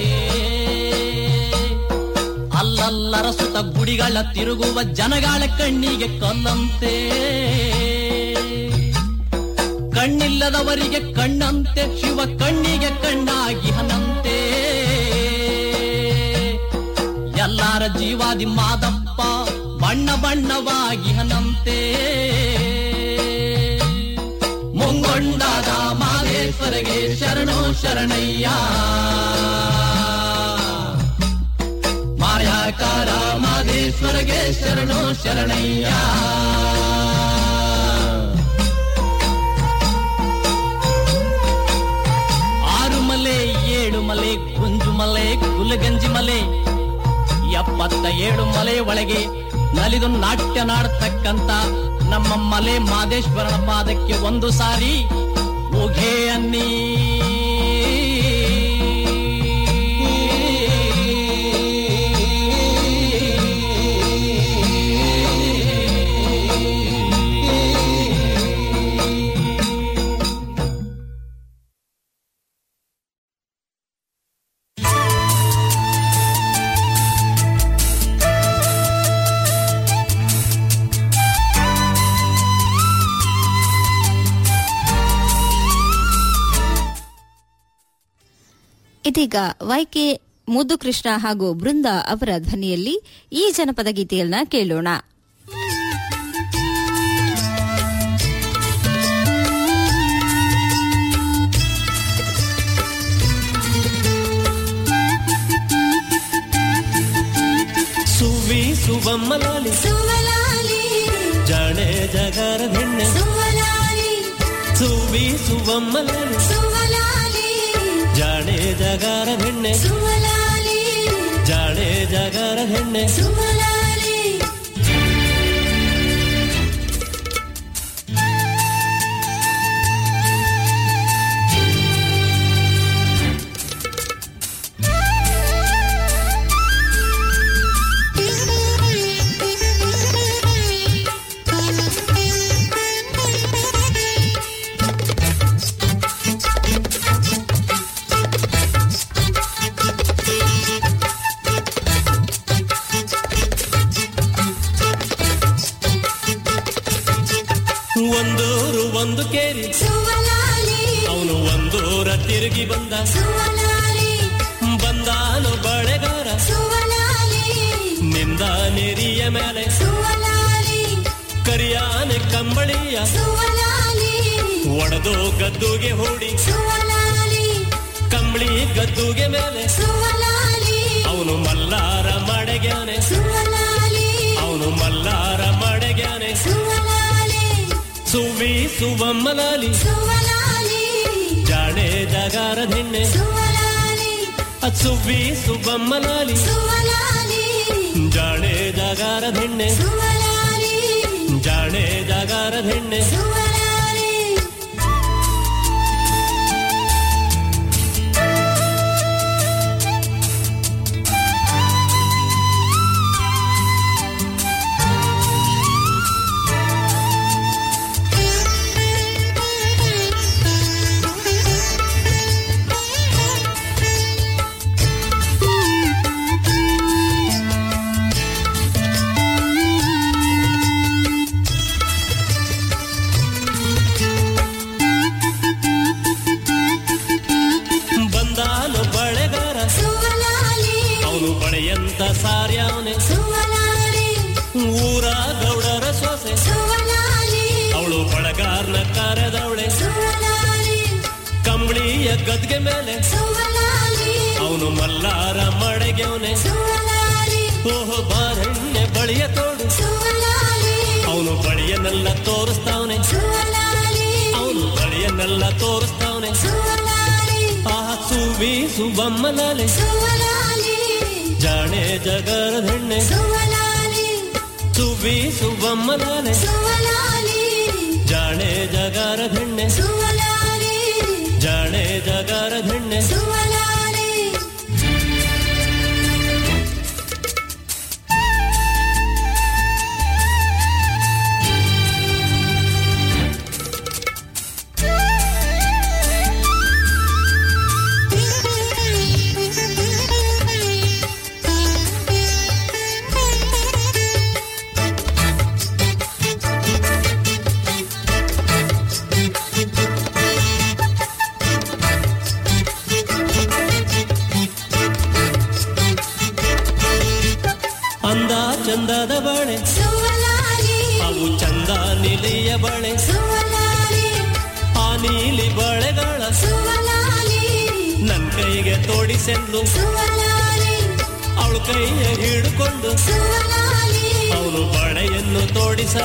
ಅಲ್ಲಲ್ಲರ ಸುತ ಗುಡಿಗಳ ತಿರುಗುವ ಜನಗಳ ಕಣ್ಣಿಗೆ ಕೊಲ್ಲಂತೆ ಕಣ್ಣಿಲ್ಲದವರಿಗೆ ಕಣ್ಣಂತೆ ಶಿವ ಕಣ್ಣಿಗೆ ಕಣ್ಣಾಗಿಹನಂತೆ ಎಲ್ಲಾರ ಜೀವಾದಿ ಮಾದಪ್ಪ ಬಣ್ಣ ಬಣ್ಣವಾಗಿಹನಂತೆ ಮುಂಗೊಂಡಾದ ಮಾದೇಶ್ವರಗೆ ಶರಣೋ ಶರಣಯ್ಯ ಮಾಯಾಕಾರ ಮಾದೇಶ್ವರಗೆ ಶರಣೋ ಶರಣಯ್ಯ ಆರು ಮಲೆ ಏಳು ಮಲೆ ಗುಂಜು ಮಲೆ ಗುಲಗಂಜಿ ಮಲೆ ಎಪ್ಪತ್ತ ಏಳು ಮಲೆ ಒಳಗೆ ನಲಿದು ನಾಟ್ಯ ನಾಡ್ತಕ್ಕಂತ ನಮ್ಮ ಮಲೆ ಮಾದೇಶ್ವರನ ಪಾದಕ್ಕೆ ಒಂದು ಸಾರಿ ಉಘೆ ಅನ್ನಿ ಇದೀಗ ವೈಕೆ ಮುದ್ದು ಕೃಷ್ಣ ಹಾಗೂ ಬೃಂದ ಅವರ ಧ್ವನಿಯಲ್ಲಿ ಈ ಜನಪದ ಗೀತೆಯನ್ನ ಕೇಳೋಣ ಸುವಿ ಸುವಮ್ಮಲಾಲಿ ಜಾಣೆ ಜಗಾರ ಹೆಣ್ಣೆ ಸುವಿ ಸುವಮ್ಮಲಾಲಿ ಜಾಣೆ ಜಗಾರ ಹೆಣ್ಣೆ ಜಾಣೆ ಜಗಾರ ಹೆಣ್ಣೆ ಒಂದೂರು ಒಂದು ಕೇರಿ ಅವನು ಒಂದೂರ ತಿರುಗಿ ಬಂದ ಬಂದಾನು ಬಳೆಗಾರ ನಿಂದ ನೆರಿಯ ಮೇಲೆ ಕರಿಯಾನೆ ಕಂಬಳಿಯ ಒಡೆದು ಗದ್ದುಗೆ ಹೂಡಿ ಕಂಬಳಿ ಗದ್ದುಗೆ ಮೇಲೆ ಅವನು ಮಲ್ಲಾರ ಮಡೆಗ್ಯಾನೆ ಅವನು ಮಲ್ಲಾರ ಮಡೆಗ್ಯಾನೆ ಸುವಿ ಸುವಮ್ಮಲಾಲಿ ಜಾಣೆ ಜಗಾರ ಹೆಣ್ಣೆ ಸುವಿ ಸುವಮ್ಮಲಾಲಿ ಜಾಣೆ ಜಗಾರ ಹೆಣ್ಣೆ ಜಾಣೆ ಜಗಾರ ಹೆಣ್ಣೆ ಸೊನೆ ಸುವಲಾಲಿ ಊರ ಗೌಡರ ಸೊಸೆ ಸುವಲಾಲಿ ಅವಳು ಬಳಗಾರ್ನ ಕರೆದವಳೆ ಸುವಲಾಲಿ ಕಂಬಳಿಯ ಗದ್ಗೆ ಮೇಲೆ ಸುವಲಾಲಿ ಅವನು ಮಲ್ಲಾರ ಮಡಗೆವನೆ ಸುವಲಾಲಿ ಓಹೋ ಬಾರಣ್ಣೆ ಬಳಿಯ ತೋಡು ಸುವಲಾಲಿ ಅವನು ಬಳಿಯನ್ನೆಲ್ಲ ತೋರಿಸ್ತಾವನೆ ಸುವಲಾಲಿ ಅವನು ಬಳಿಯನ್ನೆಲ್ಲ ತೋರಿಸ್ತಾವನೆ ಸುವಲಾಲಿ ಆ ಸುವಿ ಸುಬಮ್ಮಲಾಲೆ ಸುವಲಾಲಿ ಜಾಣೆ ಜಗರದ ಹೆಣ್ಣೆ ಸುವಲಾಲಿ ಸುವಿ ಸುಬಮ್ಮಲಾಲೆ ಸುವಲಾಲಿ ಜಾಣೆ ಜಗರದ ಹೆಣ್ಣೆ ಸುವಲಾಲಿ ಜಾಣೆ ಜಗರದ ಹೆಣ್ಣೆ ಸುವಲಾಲಿ ಅಂದ ಚಂದದ ಬಳೆ ಸುವಲಾಲಿ ಅವು ಚಂದ ನಿಲಿಯ ಬಳೆ ಸುವಲಾಲಿ ಆ ನೀಲಿ ಬಳೆಗಳ ಸುವಲಾಲಿ ನನ್ ಕೈಗೆ ತೋಡಿಸೆಂದು ಸುವಲಾಲಿ ಅವಳು ಕೈಯ ಹಿಡ್ಕೊಂಡು ಸುವಲಾಲಿ ಅವನು ಬಳೆಯನ್ನು ತೋಡಿಸ